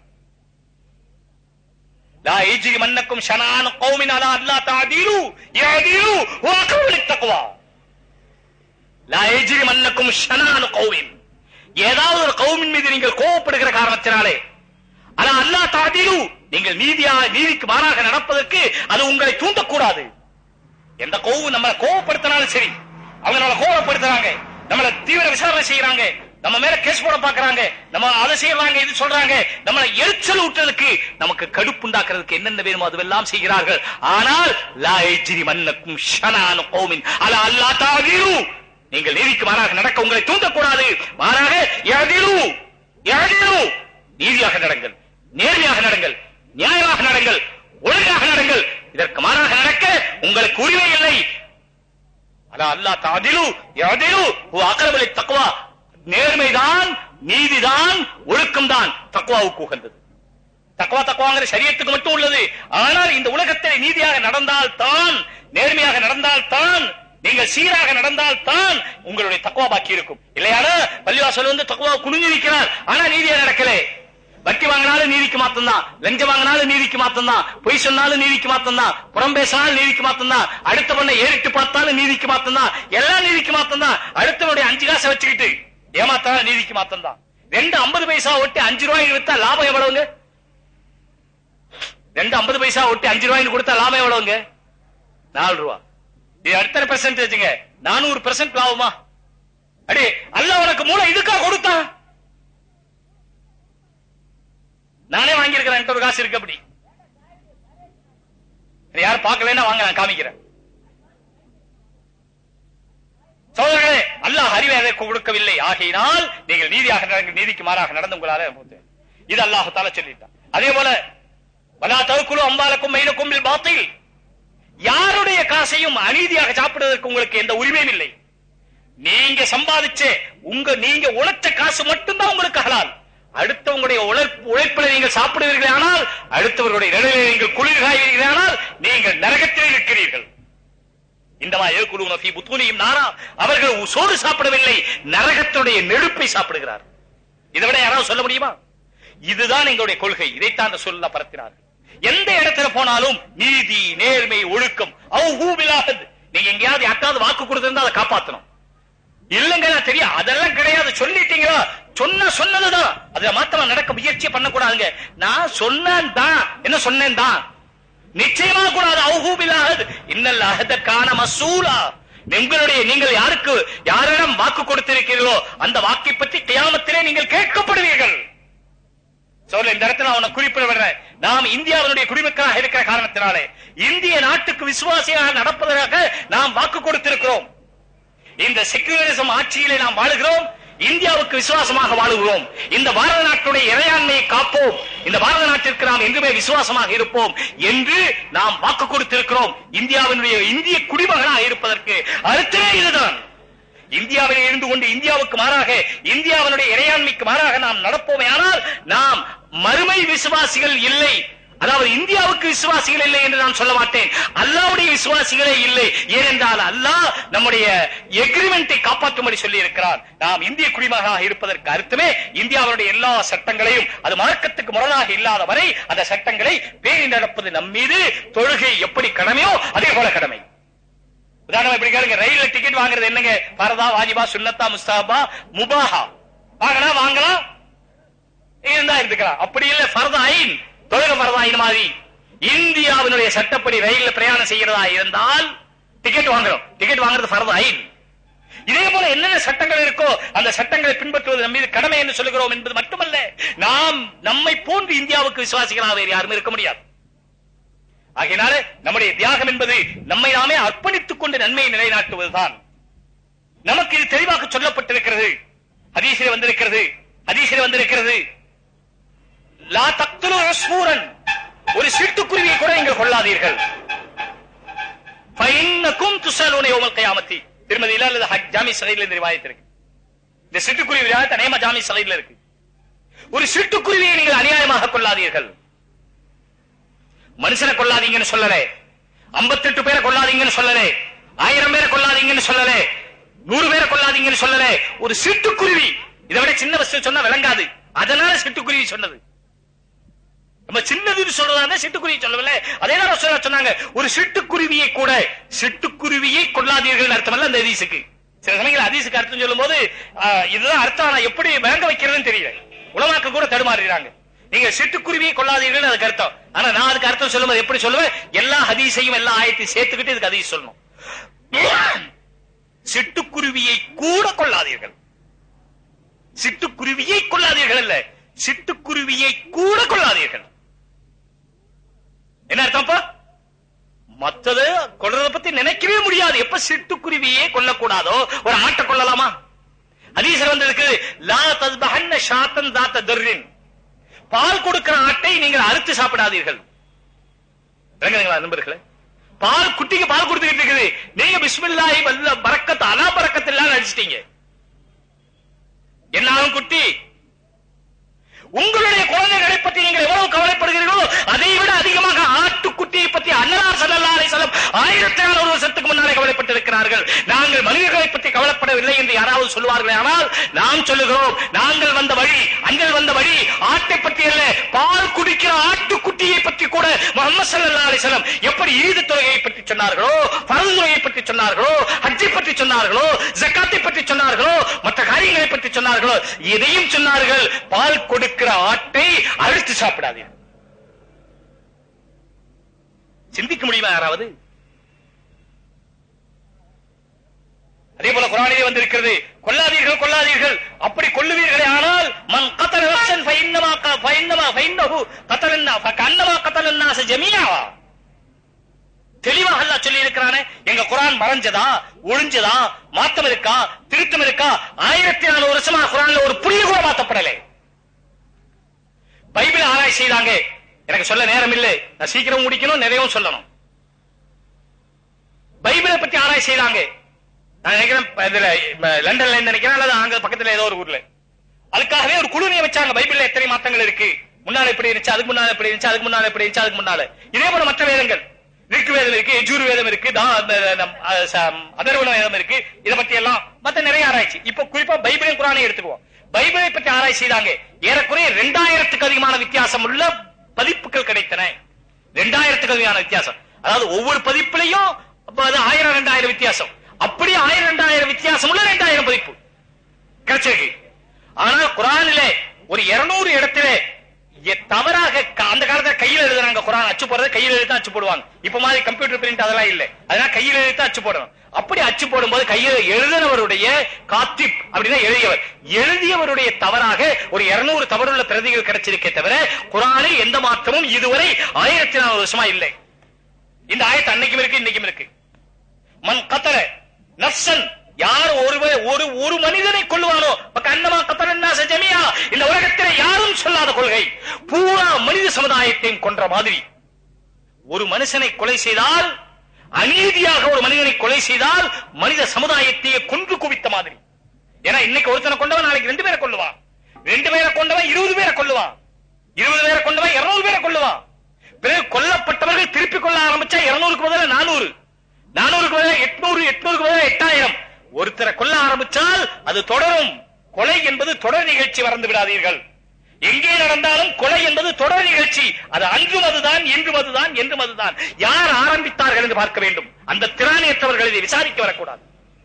லா எஜ்ரி மன்னக்கும் ஷனான் கௌமின் அலா அல்லாஹ் தாதீரு யாதீரு வாக்கவுல் தக்வா லா எஜ்ரி மன்னக்கும் ஷனான் கௌமின் ஏதாவது ஒரு கௌமின் மீது நீங்கள் கோவப்படுகிற காரணத்தினாலே ஆனா அல்லாஹ் தாதீரு நீங்கள் நீதியா நீதிக்கு மாறாக நடப்பதற்கு அது உங்களை தூண்டக்கூடாது எந்த கோவு நம்மளை கோவப்படுத்தினாலும் சரி அவங்க நம்மளை கோவப்படுத்துறாங்க நம்மளை தீவிர விசாரணை செய்யறாங்க நம்ம மேல கேஸ் போட பாக்குறாங்க நம்ம அதை செய்யறாங்க இது சொல்றாங்க நம்மளை எரிச்சல் ஊட்டுறதுக்கு நமக்கு கடுப்பு உண்டாக்குறதுக்கு என்னென்ன வேணுமோ அதுவெல்லாம் செய்கிறார்கள் ஆனால் லா எஜ்ரி மன்னக்கும் ஷனானு கௌமின் அலா அல்லா தாதீரு நீங்கள் நீதிக்கு மாறாக நடக்க உங்களை தூண்டக்கூடாது மாறாக எதிரு எதிரு நீதியாக நடங்கள் நேர்மையாக நடங்கள் நியாயமாக நடங்கள் ஒழுங்காக நடங்கள் இதற்கு மாறாக நடக்க உங்களுக்கு உரிமை இல்லை ஆனா அல்லா தாதிலு எதிரு அக்கரபலி தக்குவா நேர்மைதான் நீதிதான் ஒழுக்கம்தான் தக்குவாவுக்கு உகந்தது தக்குவா தக்குவாங்கிற சரியத்துக்கு மட்டும் உள்ளது ஆனால் இந்த உலகத்தில் நீதியாக நடந்தால் தான் நேர்மையாக நடந்தால் தான் நீங்கள் சீராக நடந்தால் தான் உங்களுடைய தக்குவா பாக்கி இருக்கும் இல்லையானா பள்ளிவாசல் வந்து தக்குவா குனிஞ்சு நிற்கிறார் ஆனா நீதியா நடக்கல வட்டி வாங்கினாலும் நீதிக்கு மாத்தம் தான் லஞ்சம் வாங்கினாலும் நீதிக்கு மாத்தம் தான் பொய் சொன்னாலும் நீதிக்கு மாத்தம் தான் புறம் பேசினாலும் நீதிக்கு மாத்தம் தான் அடுத்த பண்ண ஏறிட்டு பார்த்தாலும் நீதிக்கு மாத்தம் தான் எல்லாம் நீதிக்கு மாத்தம் தான் அடுத்தவனுடைய அஞ்சு காசை வச்சுக்கிட்டு ஏமாத்தாலும் நீதிக்கு மாத்தம் தான் ரெண்டு ஐம்பது பைசா ஒட்டி அஞ்சு ரூபாய்க்கு வித்தா லாபம் எவ்வளவுங்க ரெண்டு ஐம்பது பைசா ஒட்டி அஞ்சு ரூபாய்க்கு கொடுத்தா லாபம் எவ்வளவுங்க நாலு ரூபா இது அடுத்த பெர்சன்டேஜுங்க நானூறு பெர்சன்ட் லாபமா அடி அல்ல உனக்கு மூளை இதுக்கா கொடுத்தான் நானே வாங்கியிருக்கிறேன் என்கிட்ட ஒரு காசு இருக்கு அப்படி இதை யாரும் பார்க்கலன்னா வாங்க நான் காமிக்கிறேன் சோதரர்களே அல்லாஹ் அறிவை அதை கொடுக்கவில்லை ஆகையினால் நீங்கள் நீதியாக நடங்க நீதிக்கு மாறாக நடந்து உங்களால போது. இது அல்லாஹ் தால சொல்லிட்டான் அதே போல வலா தவக்குழு அம்பாலக்கும் மயிலுக்கும் பாத்தில் யாருடைய காசையும் அநீதியாக சாப்பிடுவதற்கு உங்களுக்கு எந்த உரிமையும் இல்லை நீங்க சம்பாதிச்ச உங்க நீங்க உழைச்ச காசு மட்டும்தான் உங்களுக்கு ஹலால் அடுத்தவங்களுடைய உழைப்பு உழைப்பில நீங்கள் சாப்பிடுவீர்களே ஆனால் அடுத்தவர்களுடைய நிலையில நீங்கள் குளிர் காய்வீர்களே ஆனால் நீங்கள் நரகத்தில் இருக்கிறீர்கள் இந்த குழு ஃபீ புத்தூனியும் நாரா அவர்கள் சோறு சாப்பிடவில்லை நரகத்துடைய நெருப்பை சாப்பிடுகிறார் இதை விட யாராவது சொல்ல முடியுமா இதுதான் எங்களுடைய கொள்கை இதைத்தான் அந்த சொல்ல பரத்தினார்கள் எந்த இடத்துல போனாலும் நீதி நேர்மை ஒழுக்கம் அவ்வூபிலாகது நீங்க எங்கேயாவது யாருக்காவது வாக்கு கொடுத்திருந்தா அதை காப்பாத்தணும் இல்லங்க நான் தெரியும் அதெல்லாம் கிடையாது சொல்லிட்டீங்களா சொன்ன சொன்னதுதான் அதுல மாத்தமா நடக்க முயற்சி பண்ணக்கூடாதுங்க நான் சொன்னேன் தான் என்ன சொன்னேன் தான் நிச்சயமா கூடாது அவுகூபிலாகது இன்னல் அஹதக்கான மசூலா உங்களுடைய நீங்கள் யாருக்கு யாரிடம் வாக்கு கொடுத்திருக்கிறீர்களோ அந்த வாக்கை பற்றி கியாமத்திலே நீங்கள் கேட்கப்படுவீர்கள் சொல்ல இந்த இடத்துல அவனை குறிப்பிட விடுறேன் நாம் இந்தியாவினுடைய குடிமக்களாக இருக்கிற காரணத்தினாலே இந்திய நாட்டுக்கு விசுவாசியாக நடப்பதற்காக நாம் வாக்கு கொடுத்திருக்கிறோம் இந்த செக்குலரிசம் ஆட்சியிலே நாம் வாழுகிறோம் இந்தியாவுக்கு விசுவாசமாக வாழுகிறோம் இந்த பாரத நாட்டுடைய இறையாண்மையை காப்போம் இந்த பாரத நாட்டிற்கு நாம் என்றுமே விசுவாசமாக இருப்போம் என்று நாம் வாக்கு கொடுத்திருக்கிறோம் இந்தியாவினுடைய இந்திய குடிமகனாக இருப்பதற்கு அர்த்தமே இதுதான் இந்தியாவில் இருந்து கொண்டு இந்தியாவுக்கு மாறாக இந்தியாவினுடைய இறையாண்மைக்கு மாறாக நாம் நடப்போமே ஆனால் நாம் மறுமை விசுவாசிகள் இல்லை அதாவது இந்தியாவுக்கு விசுவாசிகள் இல்லை என்று நான் சொல்ல மாட்டேன் அல்லாவுடைய விசுவாசிகளே இல்லை ஏனென்றால் அல்லாஹ் நம்முடைய எக்ரிமெண்டை காப்பாற்றும்படி சொல்லி இருக்கிறார் நாம் இந்திய குடிமகனாக இருப்பதற்கு அர்த்தமே இந்தியாவுடைய எல்லா சட்டங்களையும் அது மார்க்கத்துக்கு முரணாக இல்லாத வரை அந்த சட்டங்களை பேணி நடப்பது நம் மீது தொழுகை எப்படி கடமையோ அதே போல கடமை உதாரணம் இப்படி கேளுங்க ரயில்ல டிக்கெட் வாங்குறது என்னங்க பரதா வாஜிபா சுன்னத்தா முஸ்தாபா முபாஹா வாங்கலாம் வாங்கலாம் இருந்தா இருந்துக்கலாம் அப்படி இல்ல ஃபர்த ஐன் தொழுக ஃபர்த ஐன் மாதிரி இந்தியாவினுடைய சட்டப்படி ரயில்ல பிரயாணம் செய்யறதா இருந்தால் டிக்கெட் வாங்குறோம் டிக்கெட் வாங்குறது ஃபர்த ஐன் இதே போல என்னென்ன சட்டங்கள் இருக்கோ அந்த சட்டங்களை பின்பற்றுவது நம்ம மீது கடமை என்று சொல்லுகிறோம் என்பது மட்டுமல்ல நாம் நம்மை போன்று இந்தியாவுக்கு விசுவாசிகளாக வேறு யாரும் இருக்க முடியாது ஆகையினால நம்முடைய தியாகம் என்பது நம்மை நாமே அர்ப்பணித்துக் கொண்டு நன்மையை நிலைநாட்டுவதுதான் நமக்கு இது தெளிவாக சொல்லப்பட்டிருக்கிறது ஹதீசிலே வந்திருக்கிறது ஹதீசிலே வந்திருக்கிறது லா தக்துலு ரஸ்மூரன் ஒரு சிட்டுக்குருவியை கூட நீங்கள் கொள்ளாதீர்கள் ஃபைன்னக்கும் துஸலூன யௌமல் கியாமத்தி திருமதியில அல்லது ஹஜ் ஜாமி சலையில இந்த ரிவாயத் இருக்கு இந்த சிட்டுக்குருவி ரிவாயத் அநேகமா ஜாமி சலையில இருக்கு ஒரு சிட்டுக்குருவியை நீங்கள் அநியாயமாக கொள்ளாதீர்கள் மனுஷனை கொள்ளாதீங்கன்னு சொல்லலே 58 பேரை கொள்ளாதீங்கன்னு சொல்லலே ஆயிரம் பேரை கொள்ளாதீங்கன்னு சொல்லலே நூறு பேரை கொள்ளாதீங்கன்னு சொல்லலே ஒரு சிட்டுக்குருவி இதை விட சின்ன வசதி சொன்னா விளங்காது அதனால சிட்டுக்குருவி சொன்னது நம்ம சின்னதுன்னு சொல்றதா சிட்டுக்குருவி சொல்லவில்லை அதே தான் ரசூலுல்லாஹ் சொன்னாங்க ஒரு சிட்டுக்குருவியை கூட சிட்டுக்குருவியை கொள்ளாதீர்கள் அர்த்தமல்ல அந்த ஹதீஸுக்கு சில சமயங்கள் ஹதீஸுக்கு அர்த்தம் சொல்லும் போது இதுதான் அர்த்தம் ஆனா எப்படி விளங்க வைக்கிறதுன்னு தெரியல உலமாக்க கூட தடுமாறுகிறாங்க நீங்க சிட்டுக்குருவியை கொள்ளாதீர்கள் அதுக்கு அர்த்தம் ஆனா நான் அதுக்கு அர்த்தம் சொல்லும்போது எப்படி சொல்லுவேன் எல்லா ஹதீஸையும் எல்லா ஆயத்தையும் சேர்த்துக்கிட்டு இதுக்கு ஹதீஸ் சொல்லணும் சிட்டுக்குருவியை கூட கொள்ளாதீர்கள் சிட்டுக்குருவியை கொள்ளாதீர்கள் அல்ல சிட்டுக்குருவியை கூட கொள்ளாதீர்கள் என்ன அர்த்தம்ப்பா மத்தது கொள்றத பத்தி நினைக்கவே முடியாது எப்ப சிட்டுக்குருவியே கொல்லக்கூடாதோ ஒரு ஆட்டை கொள்ளலாமா ஹதீஸ்ல வந்திருக்கு லா தஸ்பஹன்ன ஷாத்தன் தாத்த தர்ரின் பால் கொடுக்கிற ஆட்டை நீங்கள் அறுத்து சாப்பிடாதீர்கள் விளங்குதுங்களா நண்பர்களே பால் குட்டிக்கு பால் கொடுத்துக்கிட்டு இருக்குது நீங்க பிஸ்மில்லாஹி வல்ல பரக்கத் அலா பரக்கத் எல்லாம் அடிச்சிட்டீங்க என்னாலும் குட்டி உங்களுடைய குழந்தைகளை பற்றி நீங்கள் எவ்வளவு கவலைப்படுகிறீர்களோ அதை விட அதிகமாக ஆட்டுக்குட்டியை பற்றி அன்னலார் ஸல்லல்லாஹு அலைஹி வஸல்லம் ஆயிரத்தி நானூறு வருஷத்துக்கு முன்னாலே கவலைப்பட்டிருக்கிறார்கள் நாங்கள் மனிதர்களை பற்றி கவலைப்படவில்லை என்று யாராவது சொல்லுவார்களே ஆனால் நாம் சொல்லுகிறோம் நாங்கள் வந்த வழி அங்கள் வந்த வழி ஆட்டை பற்றி அல்ல பால் குடிக்கிற ஆட்டுக்குட்டியை பற்றி கூட முகமது ஸல்லல்லாஹு அலைஹி வஸல்லம் எப்படி ஈது தொழுகையை பற்றி சொன்னார்களோ பரது தொழுகையை பற்றி சொன்னார்களோ ஹஜ்ஜை பற்றி சொன்னார்களோ ஜக்காத்தை பற்றி சொன்னார்களோ மற்ற காரியங்களை பற்றி சொன்னார்களோ எதையும் சொன்னார்கள் பால் கொடுக்கிற ஆட்டை அழுத்து சாப்பிடாதீர்கள் சிந்திக்க முடியுமா யாராவது அதே போல குரானிலே வந்திருக்கிறது கொல்லாதீர்கள் கொல்லாதீர்கள் அப்படி கொல்லுவீர்களே ஆனால் மன் கத்தல நஃப்ஸன் ஃபைன்னமா க- ஃபைன்னமா ஃபைன்னஹு கத்தலன்னா ஃபகன்னமா கத்தலன்னாஸ ஜமீஆ தெளிவாக அல்லாஹ் சொல்லி இருக்கிறானே எங்க குரான் மறைஞ்சதா ஒழிஞ்சதா மாத்தம் இருக்கா திருத்தம் இருக்கா ஆயிரத்தி நானூறு வருஷமா குரான்ல ஒரு புள்ளி கூட மாத்தப்படலை பைபிள் ஆராய்ச்சி செய்தாங்க எனக்கு சொல்ல நேரம் இல்லை நான் சீக்கிரம் முடிக்கணும் நிறையவும் சொல்லணும் பைபிளை பத்தி ஆராய்ச்சி செய்தாங்க நான் நினைக்கிறேன் இப்ப இதுல இப்ப லண்டன்ல இருந்து நினைக்கிறேன் அல்லது அங்க பக்கத்துல ஏதோ ஒரு ஊர்ல அதுக்காகவே ஒரு குழு நியமிச்சாங்க பைபிள்ல எத்தனை மாத்தங்கள் இருக்கு முன்னால எப்படி இருந்துச்சு அதுக்கு முன்னால எப்படி இருந்துச்சு அதுக்கு முன்னால எப்படி இருந்துச்சு அதுக்கு முன்னால இதே போல மற்ற வேதங்கள் ரிக்கு வேதம் இருக்கு எஜூர் வேதம் இருக்கு தா- அந்த, நம், அஹ், ச- அதர்வன வேதம் இருக்கு இத பத்தி எல்லாம் மத்த நிறைய ஆராய்ச்சி இப்ப குறிப்பா பைபிளையும் குரானையும் எடுத்துக்குவோம் பைபிளை பத்தி ஆராய்ச்சி செய்தாங்க ஏறக்குறைய ரெண்டாயிரத்துக்கு அதிகமான வித்தியாசம் உள்ள பதிப்புகள் கிடைத்தன ரெண்டாயிரத்துக்கு அதிகமான வித்தியாசம் அதாவது ஒவ்வொரு பதிப்புலையும் அப்ப அது ஆயிரம் ரெண்டாயிரம் வித்தியாசம் அப்படி ஆயிரம் ரெண்டாயிரம் வித்தியாசம் உள்ள ரெண்டாயிரம் பதிப்பு கிடைச்சிருக்கு ஆனால் குரானிலே ஒரு இருநூறு இடத்திலே எ- தவறாக க- அந்த காலத்துல கையில எழுதுறாங்க குரான் அச்சு போடுறது கையில எழுதி அச்சு போடுவாங்க இப்ப மாதிரி கம்ப்யூட்டர் பிரிண்ட் அதெல்லாம் இல்ல அதனால கையில எழுதி அச்சு போடணும் அப்படி அச்சு போடும்போது கையில எழுதினவருடைய காத்திப் அப்படின்னா எழுதியவர் எழுதியவருடைய தவறாக ஒரு இருநூறு தவறுள்ள பிரதிகள் கிடைச்சிருக்கே தவிர குரானில் எந்த மாற்றமும் இதுவரை ஆயிரத்தி நானூறு வருஷமா இல்லை இந்த ஆயத்து அன்னைக்கும் இருக்கு இன்னைக்கும் இருக்கு மன் கத்தல நஃப்சன் யார் ஒருவர் ஒரு ஒரு மனிதனை கொள்ளுவானோ கண்ணமா கத்தலன்னா ஜமியா இந்த உலகத்திலே யாரும் சொல்லாத கொள்கை பூரா மனித சமுதாயத்தையும் கொன்ற மாதிரி ஒரு மனுஷனை கொலை செய்தால் அநீதியாக ஒரு மனிதனை கொலை செய்தால் மனித சமுதாயத்தையே கொன்று குவித்த மாதிரி ஏன்னா இன்னைக்கு ஒருத்தனை கொண்டவன் நாளைக்கு ரெண்டு பேரை கொள்ளுவான் ரெண்டு பேரை கொண்டவன் இருபது பேரை கொள்ளுவான் இருபது பேரை கொண்டவன் இருநூறு பேரை கொள்ளுவான் பிறகு கொல்லப்பட்டவர்கள் திருப்பி கொள்ள ஆரம்பிச்சா இருநூறுக்கு பதிலா நானூறு நானூறுக்கு பதிலா எட்நூறு எட்நூறுக்கு பதிலா எட்டாயிரம் ஒருத்தரை கொல்ல ஆரம்பிச்சால் அது தொடரும் கொலை என்பது தொடர் நிகழ்ச்சி மறந்து விடாதீர்கள் எங்கே நடந்தாலும் கொலை என்பது தொடர் நிகழ்ச்சி அது அன்றும் அதுதான் இன்றும் அதுதான் என்றும் அதுதான் யார் ஆரம்பித்தார்கள் என்று பார்க்க வேண்டும் அந்த திராணியற்றவர்கள் இதை விசாரிக்க வரக்கூடாது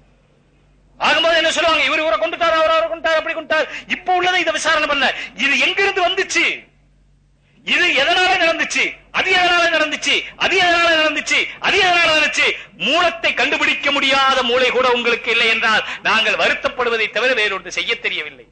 ஆகும்போது என்ன சொல்லுவாங்க இவர் இவரை கொண்டுட்டார் அவர் அவரை கொண்டுட்டார் அப்படி கொண்டுட்டார் இப்ப உள்ளதை இதை விசாரணை பண்ண இது எங்கிருந்து வந்துச்சு இது எதனால நடந்துச்சு அது எதனால நடந்துச்சு அது எதனால நடந்துச்சு அது எதனால நடந்துச்சு மூலத்தை கண்டுபிடிக்க முடியாத மூளை கூட உங்களுக்கு இல்லை என்றால் நாங்கள் வருத்தப்படுவதை தவிர வேறொன்று செய்ய தெரியவில்லை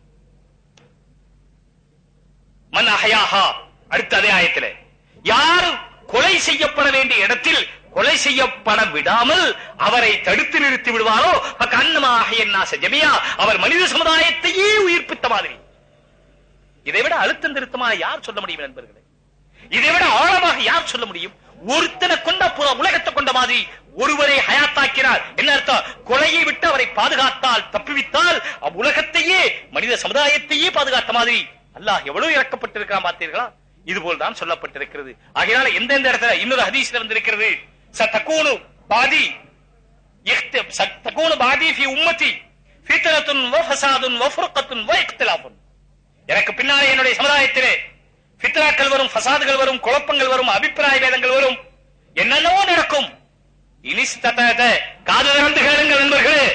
மன் அஹயாஹா அடுத்த அதே ஆயத்திலே யார் கொலை செய்யப்பட வேண்டிய இடத்தில் கொலை செய்யப்பட விடாமல் அவரை தடுத்து நிறுத்தி விடுவாரோ கண்ணமாக ஜமியா அவர் மனித சமுதாயத்தையே உயிர்ப்பித்த மாதிரி இதை விட அழுத்தம் திருத்தமா யார் சொல்ல முடியும் நண்பர்களே இதை விட ஆழமாக யார் சொல்ல முடியும் ஒருத்தனை கொண்ட புற உலகத்தை கொண்ட மாதிரி ஒருவரை ஹயாத்தாக்கினார் என்ன அர்த்தம் கொலையை விட்டு அவரை பாதுகாத்தால் தப்புவித்தால் உலகத்தையே மனித சமுதாயத்தையே பாதுகாத்த மாதிரி அல்லாஹ் எவ்வளவு இறக்கப்பட்டிருக்கான் பார்த்தீர்களா இது போல் தான் சொல்லப்பட்டிருக்கிறது ஆகையால எந்தெந்த இடத்துல இன்னொரு ஹதீஸ்ல வந்திருக்கிறது சத்தகூனு பாதி இஹ்தி- சத்தகூனு பாதி ஃபி உம்மதி ஃபித்ரத்துன் வ ஃபஸாதுன் வ ஃபுர்கத்துன் வ இக்திலாஃபுன் எனக்கு பின்னாலே என்னுடைய சமுதாயத்திலே ஃபித்ராக்கள் வரும் ஃபசாதுகள் வரும் குழப்பங்கள் வரும் அபிப்பிராய வேதங்கள் வரும் என்னென்னவோ நடக்கும் இனிஸ்தத காது திறந்து கேளுங்கள் நண்பர்களே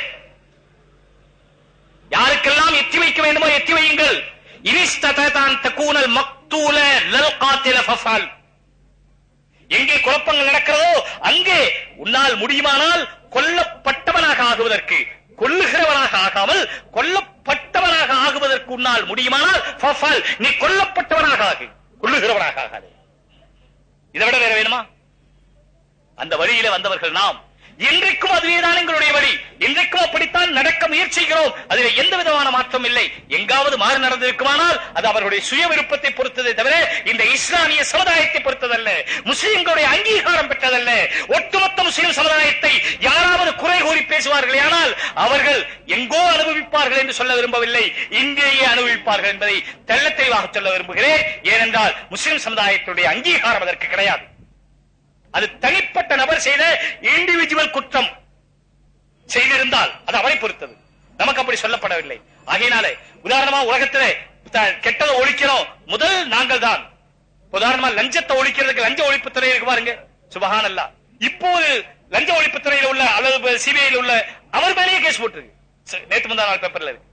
யாருக்கெல்லாம் எத்தி வைக்க வேண்டுமோ எத்தி வையுங்கள் இனிஸ்ததான் தக்கூனல் மக்தூல லல் காத்தில ஃபஃபால் எங்கே குழப்பங்கள் நடக்கிறதோ அங்கே உன்னால் முடியுமானால் கொல்லப்பட்டவனாக ஆகுவதற்கு கொல்லுகிறவனாக ஆகாமல் கொல்லப்பட்டவனாக ஆகுவதற்கு உன்னால் முடியுமானால் ஃபஃபால் நீ கொல்லப்பட்டவனாக ஆகு கொல்லுகிறவனாக ஆகாது இதை விட வேற வேணுமா அந்த வழியில வந்தவர்கள் நாம் இன்றைக்கும் அதுவேதான் எங்களுடைய வழி இன்றைக்கும் அப்படித்தான் நடக்க முயற்சிக்கிறோம் அதில் எந்த விதமான மாற்றம் இல்லை எங்காவது மாறு நடந்திருக்குமானால் அது அவர்களுடைய சுய விருப்பத்தை பொறுத்ததை தவிர இந்த இஸ்லாமிய சமுதாயத்தை பொறுத்ததல்ல முஸ்லிம்களுடைய அங்கீகாரம் பெற்றதல்ல ஒட்டுமொத்த முஸ்லிம் சமுதாயத்தை யாராவது குறை கூறி பேசுவார்கள் ஆனால் அவர்கள் எங்கோ அனுபவிப்பார்கள் என்று சொல்ல விரும்பவில்லை இங்கேயே அனுபவிப்பார்கள் என்பதை தெள்ளத் தெளிவாக சொல்ல விரும்புகிறேன் ஏனென்றால் முஸ்லிம் சமுதாயத்துடைய அங்கீகாரம் அதற்கு கிடையாது அது தனிப்பட்ட நபர் செய்த இண்டிவிஜுவல் குற்றம் செய்திருந்தால் அது அவரை பொறுத்தது நமக்கு அப்படி சொல்லப்படவில்லை ஆகையினாலே உதாரணமா உலகத்திலே த- கெட்டதை ஒழிக்கிறோம் முதல் நாங்கள் தான் உதாரணமா லஞ்சத்தை ஒழிக்கிறதுக்கு லஞ்ச ஒழிப்புத்துறை இருக்கு பாருங்க சுபஹான் அல்லா இப்போது லஞ்ச ஒழிப்புத்துறையில் உள்ள அல்லது சிபிஐயில் உள்ள அவர் மேலேயே கேஸ் போட்டிருக்கு ச- நேத்து முந்தா நாள் பேப்பர்ல இருக்கு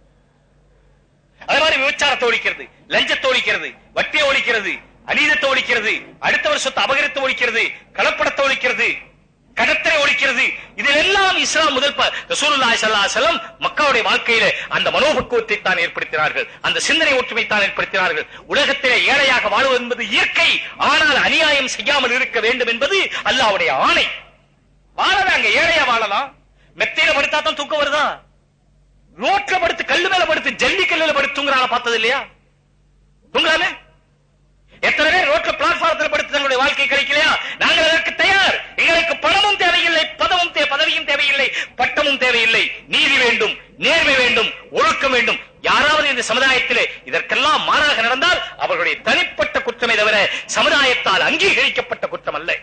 அதே மாதிரி விபச்சாரத்தை ஒழிக்கிறது லஞ்சத்தை ஒழிக்கிறது வட்டியை ஒழிக்கிறது அநீதத்தை ஒழிக்கிறது அடுத்தவர் சொத்து அபகரித்து ஒழிக்கிறது கலப்படத்தை ஒழிக்கிறது கடத்தலை ஒழிக்கிறது இதெல்லாம் இஸ்லாம் முதல் ப- ரசூலுல்லாஹி ஸல்லல்லாஹு அலைஹி வஸல்லம் மக்காவுடைய வாழ்க்கையிலே அந்த மனோபக்குவத்தை தான் ஏற்படுத்தினார்கள் அந்த சிந்தனை ஒற்றுமை தான் ஏற்படுத்தினார்கள் உலகத்திலே ஏழையாக வாழ்வது என்பது இயற்கை ஆனால் அநியாயம் செய்யாமல் இருக்க வேண்டும் என்பது அல்லாஹ்வுடைய ஆணை வாழலாங்க ஏழையா வாழலாம் மெத்தையில படுத்தா தான் தூக்கம் வருதா ரோட்ல படுத்து கல்லு மேல படுத்து ஜல்லி கல்லுல படுத்து தூங்குறான பார்த்தது இல்லையா தூங்கலாமே எத்தனை பேர் ரோட்ல பிளாட்பாரத்தில் படுத்து தங்களுடைய வாழ்க்கை கிடைக்கலையா நாங்கள் அதற்கு தயார் எங்களுக்கு பணமும் தேவையில்லை பதமும் தே- பதவியும் தேவையில்லை பட்டமும் தேவையில்லை நீதி வேண்டும் நேர்மை வேண்டும் ஒழுக்கம் வேண்டும் யாராவது இந்த சமுதாயத்திலே இதற்கெல்லாம் மாறாக நடந்தால் அவர்களுடைய தனிப்பட்ட குற்றமே தவிர சமுதாயத்தால் அங்கீகரிக்கப்பட்ட குற்றம் அல்ல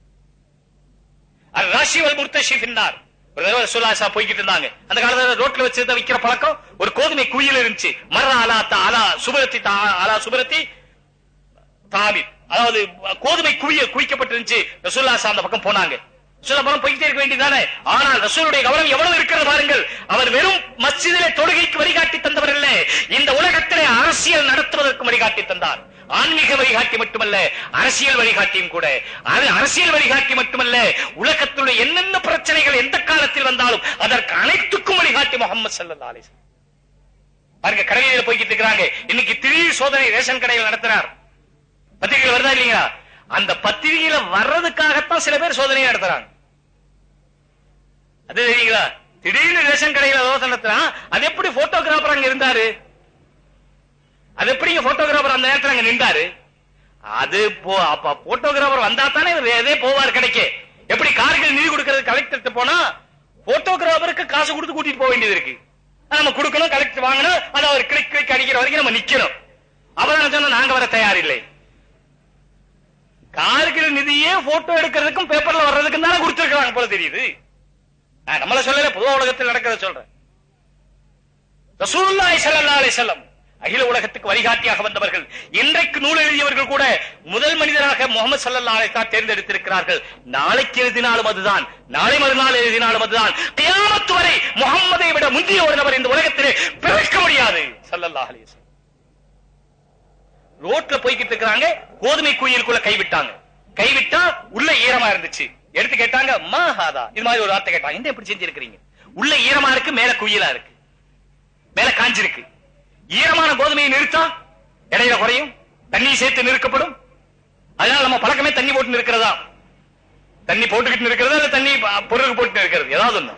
அது ராஷிவல் முர்த்தஷி பின்னார் ஒரு தடவை சுல்லாசா போய்கிட்டு இருந்தாங்க அந்த காலத்துல ரோட்ல வச்சு விக்கிற பழக்கம் ஒரு கோதுமை குயில் இருந்துச்சு மர அலா தா அலா சுபரத்தி தா அலா சுபரத்தி தாபி அதாவது கோதுமை குவிய குவிக்கப்பட்டிருந்துச்சு ரசூல்லாசா அந்த பக்கம் போனாங்க ரசூல்லா பக்கம் போய்கிட்டே இருக்க வேண்டியதானே ஆனால் ரசூலுடைய கவனம் எவ்வளவு இருக்கிறது பாருங்கள் அவர் வெறும் மஸ்ஜிதிலே தொழுகைக்கு வழிகாட்டி தந்தவர் அல்ல இந்த உலகத்திலே அரசியல் நடத்துவதற்கு வழிகாட்டி தந்தார் ஆன்மீக வழிகாட்டி மட்டுமல்ல அரசியல் வழிகாட்டியும் கூட அது அரசியல் வழிகாட்டி மட்டுமல்ல உலகத்துடைய என்னென்ன பிரச்சனைகள் எந்த காலத்தில் வந்தாலும் அதற்கு அனைத்துக்கும் வழிகாட்டி முகமது ஸல்லல்லாஹு அலைஹி வஸல்லம் பாருங்க கடையில போய்கிட்டு இருக்கிறாங்க இன்னைக்கு திடீர் சோதனை ரேஷன் கடையில் நடத்துறார் பத்திரிகையில் வருதா இல்லையா அந்த பத்திரிகையில வர்றதுக்காகத்தான் சில பேர் சோதனை நடத்துறாங்க அது தெரியுங்களா திடீர்னு ரேஷன் கடையில சோதனை நடத்துறான் அது எப்படி போட்டோகிராஃபர் அங்க இருந்தாரு அது எப்படி போட்டோகிராஃபர் அந்த நேரத்துல அங்க நின்றாரு அது போ அப்ப போட்டோகிராஃபர் வந்தா தானே இவர் எதே போவார் கடைக்கு எப்படி கார்கள் நிதி கொடுக்கறது கலெக்டர் போனா போட்டோகிராஃபருக்கு காசு கொடுத்து கூட்டிட்டு போக வேண்டியது இருக்கு அது நம்ம கொடுக்கணும் கலெக்டர் வாங்கணும் அது அவர் கிளிக் கிளிக் அடிக்கிற வரைக்கும் நம்ம நிக்கணும் அவர் சொன்னா நாங்க வர தயார் இல்லை கார்கில் நிதியே போட்டோ எடுக்கிறதுக்கும் பேப்பர்ல வர்றதுக்கும் தானே கொடுத்திருக்காங்க போல தெரியுது நான் நம்மள சொல்லல பொதுவா உலகத்தில் நடக்கிறத சொல்றேன் ரசூலுல்லாஹி ஸல்லல்லாஹு அலைஹி வஸல்லம் அகில உலகத்துக்கு வழிகாட்டியாக வந்தவர்கள் இன்றைக்கு நூல் எழுதியவர்கள் கூட முதல் மனிதராக முகமது ஸல்லல்லாஹு அலைஹி வஸல்லம் தேர்ந்தெடுத்திருக்கிறார்கள் நாளைக்கு எழுதினாலும் அதுதான் நாளை மறுநாள் எழுதினாலும் அதுதான் கியாமத் வரை முகம்மதை விட முந்திய ஒரு நபர் இந்த உலகத்திலே பிறக்க முடியாது ஸல்லல்லாஹு அலைஹி வஸல்லம் ரோட்ல போய்கிட்டு இருக்காங்க கோதுமை குயிலுக்குள்ள கைவிட்டாங்க கைவிட்டா உள்ள ஈரமா இருந்துச்சு எடுத்து கேட்டாங்க மா ஹாதா இது மாதிரி ஒரு வார்த்தை கேட்டாங்க என்ன இப்படி செஞ்சிருக்கிறீங்க உள்ள ஈரமா இருக்கு மேல குயிலா இருக்கு மேல காஞ்சிருக்கு ஈரமான கோதுமையை நிறுத்தா இடையில குறையும் தண்ணி சேர்த்து நிறுக்கப்படும் அதனால நம்ம பழக்கமே தண்ணி போட்டு நிற்கிறதா தண்ணி போட்டுக்கிட்டு இருக்கிறதா இல்ல தண்ணி ப- பொருளுக்கு போட்டு இருக்கிறது ஏதாவது ஒண்ணு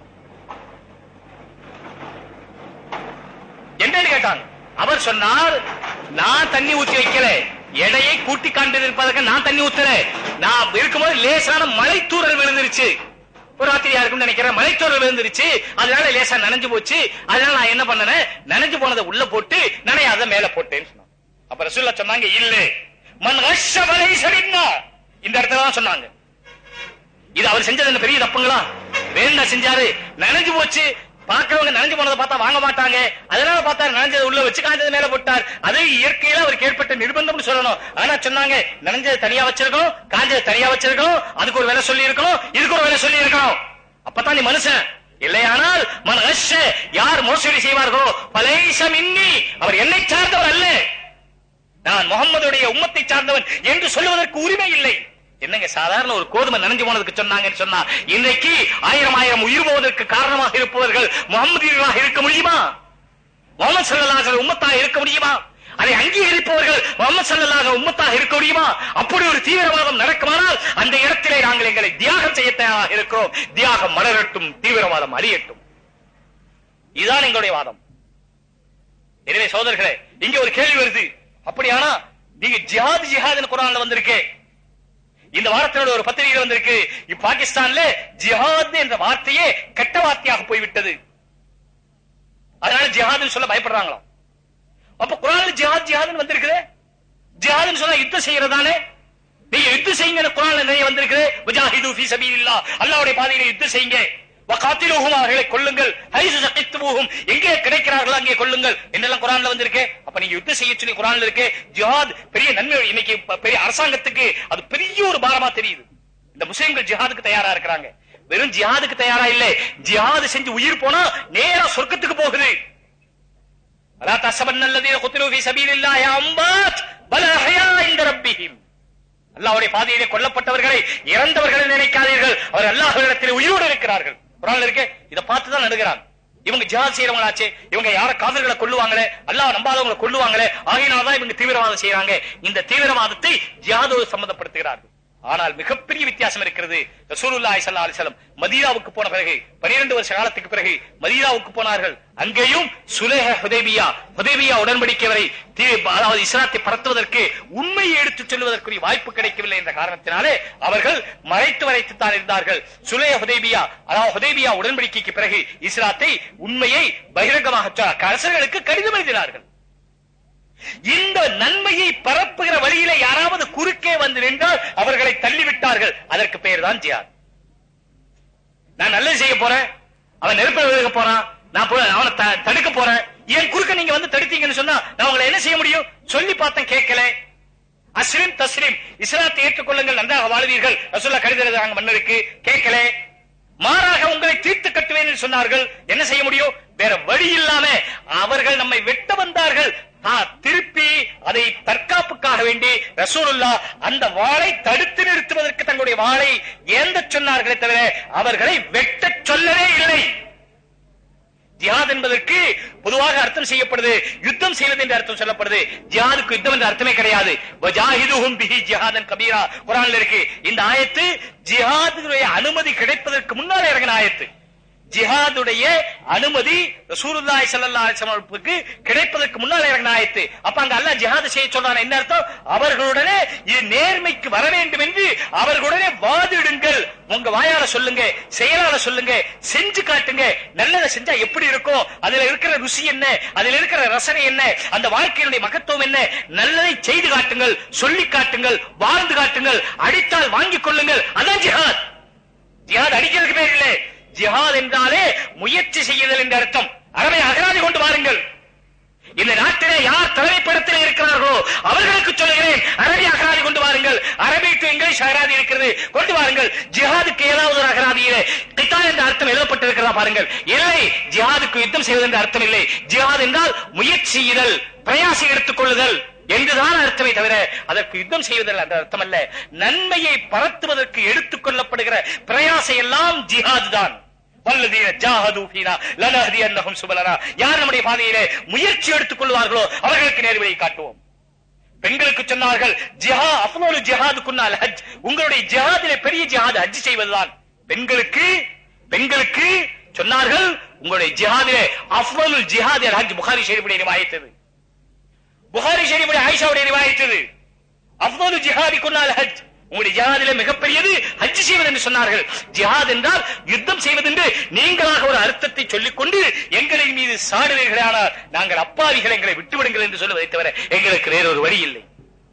என்னன்னு கேட்டாங்க அவர் சொன்னார் நான் தண்ணி ஊத்தி வைக்கல எடையை கூட்டி காண்பித்து இருப்பதற்கு நான் தண்ணி ஊத்தல நான் இருக்கும்போது லேசான மலைத்தூறல் விழுந்துருச்சு ஒரு ராத்திரியா இருக்கும்னு நினைக்கிறேன் மலைத்தூறல் விழுந்துருச்சு அதனால லேசா நனைஞ்சு போச்சு அதனால நான் என்ன பண்ணனேன் நனைஞ்சு போனதை உள்ள போட்டு நனையாத மேல போட்டேன்னு சொன்னாங்க அப்ப ரசூல்லா சொன்னாங்க இல்ல மன் கஷ்ஷ வலைஸ மின்னா. இந்த இடத்துல தான் சொன்னாங்க இது அவர் செஞ்சது என்ன பெரிய தப்புங்களா வேண்டா செஞ்சாரு நனைஞ்சு போச்சு பாக்குறவங்க நனைஞ்சு போனதை பார்த்தா வாங்க மாட்டாங்க அதனால பார்த்தா நனைஞ்சதை உள்ள வச்சு காஞ்சது மேல போட்டார் அது இயற்கையில அவருக்கு ஏற்பட்ட நிர்பந்தம்னு சொல்லணும் ஆனா சொன்னாங்க நனைஞ்சது தனியா வச்சிருக்கணும் காஞ்சது தனியா வச்சிருக்கணும் அதுக்கு ஒரு வேலை சொல்லி இருக்கணும் இதுக்கு ஒரு வேலை சொல்லி இருக்கணும் அப்பதான் நீ மனுஷன் இல்லையானால் மனஷ யார் மோசடி செய்வார்களோ பலேசம் இன்னி அவர் என்னை சார்ந்தவர் அல்ல நான் முகம்மதுடைய உம்மத்தை சார்ந்தவன் என்று சொல்லுவதற்கு உரிமை இல்லை என்னங்க சாதாரண ஒரு கோதுமை நனைஞ்சு போனதுக்கு சொன்னாங்கன்னு சொன்னா இன்றைக்கு ஆயிரம் ஆயிரம் உயிர் போவதற்கு காரணமாக இருப்பவர்கள் முகமதியர்களாக இருக்க முடியுமா முகமது சல்லல்லாஹு உம்மத்தாக இருக்க முடியுமா அதை அங்கீகரிப்பவர்கள் முகமது சல்லல்லாஹு உம்மத்தாக இருக்க முடியுமா அப்படி ஒரு தீவிரவாதம் நடக்குமானால் அந்த இடத்திலே நாங்கள் எங்களை தியாகம் செய்ய தயாராக இருக்கிறோம் தியாகம் மலரட்டும் தீவிரவாதம் அறியட்டும் இதுதான் எங்களுடைய வாதம் எனவே சோதர்களே இங்க ஒரு கேள்வி வருது அப்படியானா நீங்க ஜிஹாத் ஜிஹாத்னு குரான்ல வந்திருக்கு இந்த வார்த்தையோட ஒரு பத்திரிகையில் வந்திருக்கு இப்ப பாகிஸ்தான்ல ஜிஹாத் என்ற வார்த்தையே கெட்ட வார்த்தையாக போய்விட்டது அதனால ஜிஹாத்னு சொல்ல பயப்படுறாங்களாம் அப்ப குரான்ல ஜிஹாத் ஜிஹாத்னு வந்திருக்குது ஜிஹாத்னு சொன்னா யுத்தம் செய்யறதானே நீங்க யுத்தம் செய்யுங்க குரான்ல நிறைய வந்திருக்குது வஜாஹிது ஃபீ சபீலில்லாஹ் அல்லாஹ்வுடைய பாதையில யுத்தம் செய்யுங்க வகாத்திலுஹும் அவர்களை கொல்லுங்கள் ஹைசு சகித்துபூஹும் எங்கே கிடைக்கிறார்களோ அங்கே கொல்லுங்கள் என்னெல்லாம் குரான்ல வந்திருக்கு அப்ப நீங்க யுத்தம் செய்ய சொல்லி குரான்ல இருக்கு ஜிஹாத் பெரிய நன்மை இன்னைக்கு ப- பெரிய அரசாங்கத்துக்கு அது பெரிய ஒரு பாரமா தெரியுது இந்த முஸ்லிம்கள் ஜிஹாதுக்கு தயாரா இருக்கிறாங்க வெறும் ஜிஹாதுக்கு தயாரா இல்ல ஜிஹாது செஞ்சு உயிர் போனா நேரா சொர்க்கத்துக்கு போகுது ولا تحسبن الذين قتلوا في سبيل الله اموات بل احياء عند ربهم அல்லாஹ்வுடைய பாதையிலே கொல்லப்பட்டவர்களை இறந்தவர்களை நினைக்காதீர்கள் அவர் அல்லாஹ்விடத்தில் உயிரோடு இருக்கிறார்கள் குர்ஆன்ல இருக்கு இத பார்த்து தான் நடுகிறாங்க இவங்க ஜிஹாத் செய்யறவங்களாச்சே இவங்க யார காவிர்களை கொல்லுவாங்களே அல்லாஹ் நம்பாதவங்களை கொல்லுவாங்களே ஆகையினால தான் இவங்க தீவிரவாதம் செய்யறாங்க இந்த தீவிரவாதத்தை ஜிஹாதோடு சம்பந்தப்படுத்துகிறார்கள் ஆனால் மிகப்பெரிய வித்தியாசம் இருக்கிறது ரசூலுல்லாஹி ஸல்லல்லாஹு அலைஹி வஸல்லம் மதீனாவுக்கு போன பிறகு 12 வருஷ காலத்துக்கு பிறகு மதீனாவுக்கு போனார்கள் அங்கேயும் சுலேஹ ஹுதைபியா ஹுதைபியா உடன்படிக்கை வரை தீ- அதாவது இஸ்லாத்தை பரத்துவதற்கு உண்மையை எடுத்துச் சொல்வதற்குரிய வாய்ப்பு கிடைக்கவில்லை என்ற காரணத்தினாலே அவர்கள் மறைத்து மறைத்து தான் இருந்தார்கள் சுலேஹ ஹுதைபியா அதாவது ஹுதைபியா உடன்படிக்கைக்கு பிறகு இஸ்லாத்தை உண்மையை பகிரங்கமாக சொ- அரசர்களுக்கு கடிதம் எழுதினார்கள் இந்த நன்மையை பரப்புகிற வழியிலே யாராவது குறுக்கே வந்து நின்றால் அவர்களை தள்ளிவிட்டார்கள் அதற்கு பெயர் தான் ஜியாத் நான் நல்லது செய்ய போறேன் அவன் நெருப்பை விழுக போறான் நான் போய் அவனை த- தடுக்க போறேன் ஏன் குறுக்க நீங்க வந்து தடுத்தீங்கன்னு சொன்னா நான் உங்களை என்ன செய்ய முடியும் சொல்லி பார்த்தேன் கேட்கல அஸ்லிம் தஸ்லிம் இஸ்லாத்தை ஏற்றுக்கொள்ளுங்கள் நன்றாக வாழ்வீர்கள் ரசூல்லா கடிதம் எழுதுறாங்க மன்னருக்கு கேட்கல மாறாக உங்களை தீர்த்து கட்டுவேன் என்று சொன்னார்கள் என்ன செய்ய முடியும் வேற வழி இல்லாம அவர்கள் நம்மை வெட்ட வந்தார்கள் ஆ, திருப்பி அதை தற்காப்புக்காக வேண்டி ரசூலுல்லா அந்த வாளை தடுத்து நிறுத்துவதற்கு தங்களுடைய வாளை ஏந்தச் சொன்னார்களே தவிர அவர்களை வெட்டச் சொல்லவே இல்லை ஜிஹாத் என்பதற்கு பொதுவாக அர்த்தம் செய்யப்படுது யுத்தம் செய்வது என்று அர்த்தம் சொல்லப்படுது ஜிஹாதுக்கு யுத்தம் என்ற அர்த்தமே கிடையாது வஜாஹிதுஹும் பிஹி ஜிஹாதன் கபீரா குர்ஆன்ல இருக்கு இந்த ஆயத்து ஜிஹாதுடைய அனுமதி கிடைப்பதற்கு முன்னால் இறங்கின ஆயத்து ஜிஹாதுடைய அனுமதி ரசூலுல்லாஹி ஸல்லல்லாஹு அலைஹி வஸல்லம் கிடைப்பதற்கு முன்னால் இறங்கின ஆயத்து அப்ப அங்க அல்லாஹ் ஜிஹாத் செய்ய சொல்றான் என்ன அர்த்தம் அவர்களுடனே இது நேர்மைக்கு வர வேண்டும் என்று அவர்களுடனே வாதிடுங்கள் உங்க வாயால சொல்லுங்க செயலால சொல்லுங்க செஞ்சு காட்டுங்க நல்லதை செஞ்சா எப்படி இருக்கும் அதுல இருக்கிற ருசி என்ன அதுல இருக்கிற ரசனை என்ன அந்த வாழ்க்கையினுடைய மகத்துவம் என்ன நல்லதை செய்து காட்டுங்கள் சொல்லி காட்டுங்கள் வாழ்ந்து காட்டுங்கள் அடித்தால் வாங்கிக் கொள்ளுங்கள் அதான் ஜிஹாத் ஜிஹாத் அடிக்கிறதுக்கு பேர் இல்லை ஜிஹாத் என்றாலே முயற்சி செய்யுதல் என்ற அர்த்தம் அறவை அகராதி கொண்டு வாருங்கள் இந்த நாட்டிலே யார் தலைமைப்படத்தில் இருக்கிறார்களோ அவர்களுக்கு சொல்லுகிறேன் அரபி அகராதி கொண்டு வாருங்கள் அரபி டு இங்கிலீஷ் அகராதி இருக்கிறது கொண்டு வாருங்கள் ஜிஹாதுக்கு ஏதாவது ஒரு அகராதியிலே கித்தால் என்ற அர்த்தம் எழுதப்பட்டிருக்கிறதா பாருங்கள் இல்லை ஜிஹாதுக்கு யுத்தம் செய்வது என்ற அர்த்தம் இல்லை ஜிஹாத் என்றால் முயற்சி செய்தல் பிரயாசம் எடுத்துக் கொள்ளுதல் என்றுதான் அர்த்தமே தவிர அதற்கு யுத்தம் செய்வதில் அந்த அர்த்தம் அல்ல நன்மையை பரத்துவதற்கு எடுத்துக் கொள்ளப்படுகிற பிரயாசம் எல்லாம் ஜிஹாத் தான் வல்லதீன ஜாஹது ஃபீனா லனஹதியன்னஹும் சுபலனா யார் நம்முடைய பாதையிலே முயற்சி எடுத்துக் கொள்வார்களோ அவர்களுக்கு நேர்வழியை காட்டுவோம் பெண்களுக்கு சொன்னார்கள் ஜிஹா அஃலோலு ஜிஹாதுக்குன்னால் ஹஜ் உங்களுடைய ஜிஹாதிலே பெரிய ஜிஹாத் ஹஜ் செய்வதுதான் பெண்களுக்கு பெண்களுக்கு சொன்னார்கள் உங்களுடைய ஜிஹாதிலே அஃலோலு ஜிஹாத் அல் ஹஜ் புகாரி ஷெரீஃபுடைய ரிவாயத்தது புகாரி ஷெரீஃபுடைய ஆயிஷாவுடைய ரிவாயத்தது அஃலோலு ஜிஹாதிக்குன்னால் ஹஜ் உங்களுடைய ஜிஹாதிலே மிகப்பெரியது ஹஜ் செய்வது என்று சொன்னார்கள் ஜிஹாத் என்றால் யுத்தம் செய்வது என்று நீங்களாக ஒரு அர்த்தத்தை சொல்லிக் கொண்டு எங்களின் மீது சாடுவீர்களானால் நாங்கள் அப்பாவிகள் எங்களை விட்டுவிடுங்கள் என்று சொல்லுவதை தவிர எங்களுக்கு வேறொரு வழி இல்லை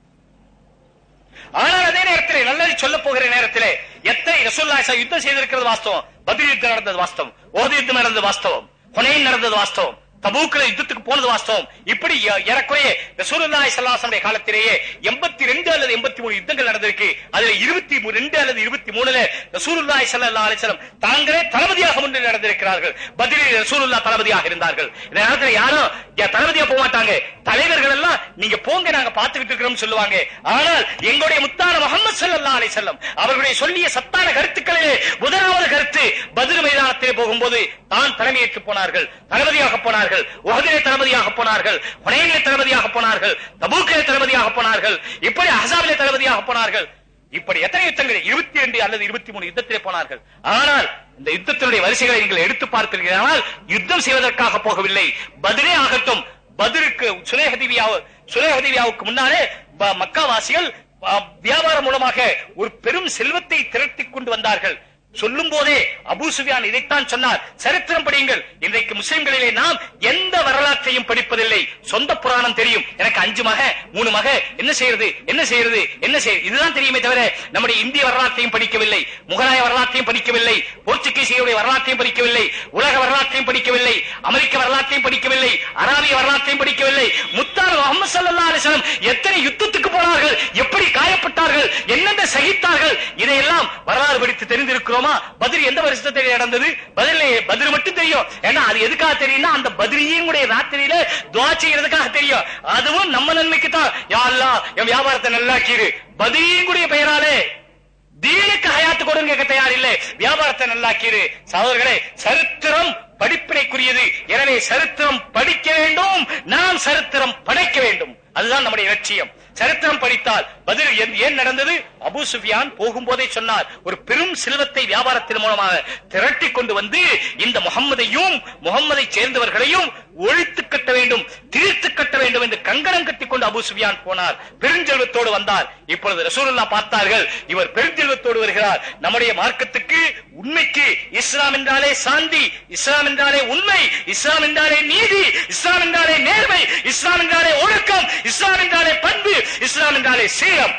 ஆனால் அதே நேரத்திலே நல்லதை சொல்ல போகிற நேரத்திலே எத்தனை ரசூல்லா யுத்தம் செய்திருக்கிறது வாஸ்தவம் பதில் யுத்தம் நடந்தது வாஸ்தவம் ஓது யுத்தம் நடந்தது வாஸ்தவம் புனையின் நடந்தது வாஸ்தவம் தபூக்ல யுத்தத்துக்கு போனது வாஸ்தவம் இப்படி ஏ- ஏறக்குறைய ரசூலுல்லாஹி ஸல்லல்லாஹு அலைஹி காலத்திலேயே 82 அல்லது 83 யுத்தங்கள் நடந்திருக்கு அதுல 22 அல்லது 23ல ரசூலுல்லாஹி ஸல்லல்லாஹு அலைஹி வஸல்லம் தாங்களே தளபதியாக முன்னே நடந்திருக்கிறார்கள் பதிலில் ரசூலுல்லாஹ் தளபதியாக இருந்தார்கள் இந்த நேரத்துல யாரும் ஏன் தளபதியா போக மாட்டாங்க தலைவர்கள் எல்லாம் நீங்க போங்க நாங்க பாத்துக்கிட்டு இருக்கிறோம் சொல்லுவாங்க ஆனால் எங்களுடைய முத்தான முகமது ஸல்லல்லாஹு அலைஹி வஸல்லம் அவர்களுடைய சொல்லிய சத்தான கருத்துக்களிலே முதலாவது கருத்து பதில் மைதானத்திலே போகும்போது தான் தலைமையேற்று போனார்கள் தளபதியாக போனார்கள் உஹதிலே தளபதியாக போனார்கள் ஹுனைனிலே தளபதியாக போனார்கள் தபூக்கிலே தளபதியாக போனார்கள் இப்படி அஹஸாபிலே தளபதியாக போனார்கள் இப்படி எத்தனை யுத்தங்கள் இருபத்தி ரெண்டு அல்லது இருபத்தி மூணு யுத்தத்திலே போனார்கள் ஆனால் இந்த யுத்தத்தினுடைய வரிசைகளை நீங்கள் எடுத்து பார்ப்பீர்களானால் யுத்தம் செய்வதற்காக போகவில்லை பதிலே ஆகட்டும் பதிலுக்கு சுலேஹதிவியாவு சுலேஹதிவியாவுக்கு முன்னாலே ப- மக்காவாசிகள் அ, வியாபாரம் மூலமாக ஒரு பெரும் செல்வத்தை திரட்டிக் கொண்டு வந்தார்கள் சொல்லும் போதே அபூ சுஃபியான் இதைத்தான் சொன்னார் சரித்திரம் படியுங்கள் இன்றைக்கு முஸ்லிம்களிலே நாம் எந்த வரலாற்றையும் படிப்பதில்லை சொந்த புராணம் தெரியும் எனக்கு அஞ்சு மக மூணு மக என்ன செய்யறது என்ன செய்யறது என்ன செய்ய இதுதான் தெரியுமே தவிர நம்முடைய இந்திய வரலாற்றையும் படிக்கவில்லை முகலாய வரலாற்றையும் படிக்கவில்லை போர்ச்சுகீசியருடைய வரலாற்றையும் படிக்கவில்லை உலக வரலாற்றையும் படிக்கவில்லை அமெரிக்க வரலாற்றையும் படிக்கவில்லை அராபிய வரலாற்றையும் படிக்கவில்லை முத்தார் முகமது ஸல்லல்லாஹு அலைஹி வஸல்லம் எத்தனை யுத்தத்துக்கு போனார்கள் எப்படி காயப்பட்டார்கள் என்னென்ன சகித்தார்கள் இதையெல்லாம் வரலாறு படித்து தெரிந்திருக்கிறோமா பதில் எந்த வருஷத்தில் நடந்தது பதில் பதில் மட்டும் தெரியும் ஏன்னா அது எதுக்காக தெரியும்னா அந்த பதிரியுடைய ராத்திரியில துவா செய்யறதுக்காக தெரியும் அதுவும் நம்ம நன்மைக்கு தான் யா அல்லாஹ் என் வியாபாரத்தை நல்லாக்கிரு பதிரியுடைய பெயராலே தீனுக்கு ஹயாத்து கொடுங்க கேட்க தயார் இல்லை வியாபாரத்தை நல்லாக்கிரு சகோதரர்களே சரித்திரம் படிப்பினைக்குரியது எனவே சரித்திரம் படிக்க வேண்டும் நாம் சரித்திரம் படைக்க வேண்டும் அதுதான் நம்முடைய லட்சியம் சரித்திரம் படித்தால் பதில் ஏன் ஏன் நடந்தது அபூ சுஃபியான் போகும்போதே சொன்னார் ஒரு பெரும் செல்வத்தை வியாபாரத்தின் மூலமாக திரட்டி கொண்டு வந்து இந்த முகம்மதையும் முகம்மதை சேர்ந்தவர்களையும் ஒழித்து கட்ட வேண்டும் தீர்த்து கட்ட வேண்டும் என்று கங்கணம் கட்டிக் கொண்டு அபூ சுஃபியான் போனார் பெருஞ்செல்வத்தோடு வந்தார் இப்பொழுது ரசூலுல்லா பார்த்தார்கள் இவர் பெருஞ்செல்வத்தோடு வருகிறார் நம்முடைய மார்க்கத்துக்கு உண்மைக்கு இஸ்லாம் என்றாலே சாந்தி இஸ்லாம் என்றாலே உண்மை இஸ்லாம் என்றாலே நீதி இஸ்லாம் என்றாலே நேர்மை இஸ்லாம் என்றாலே ஒழுக்கம் இஸ்லாம் என்றாலே பண்பு இஸ்லாம் என்றாலே சீரம்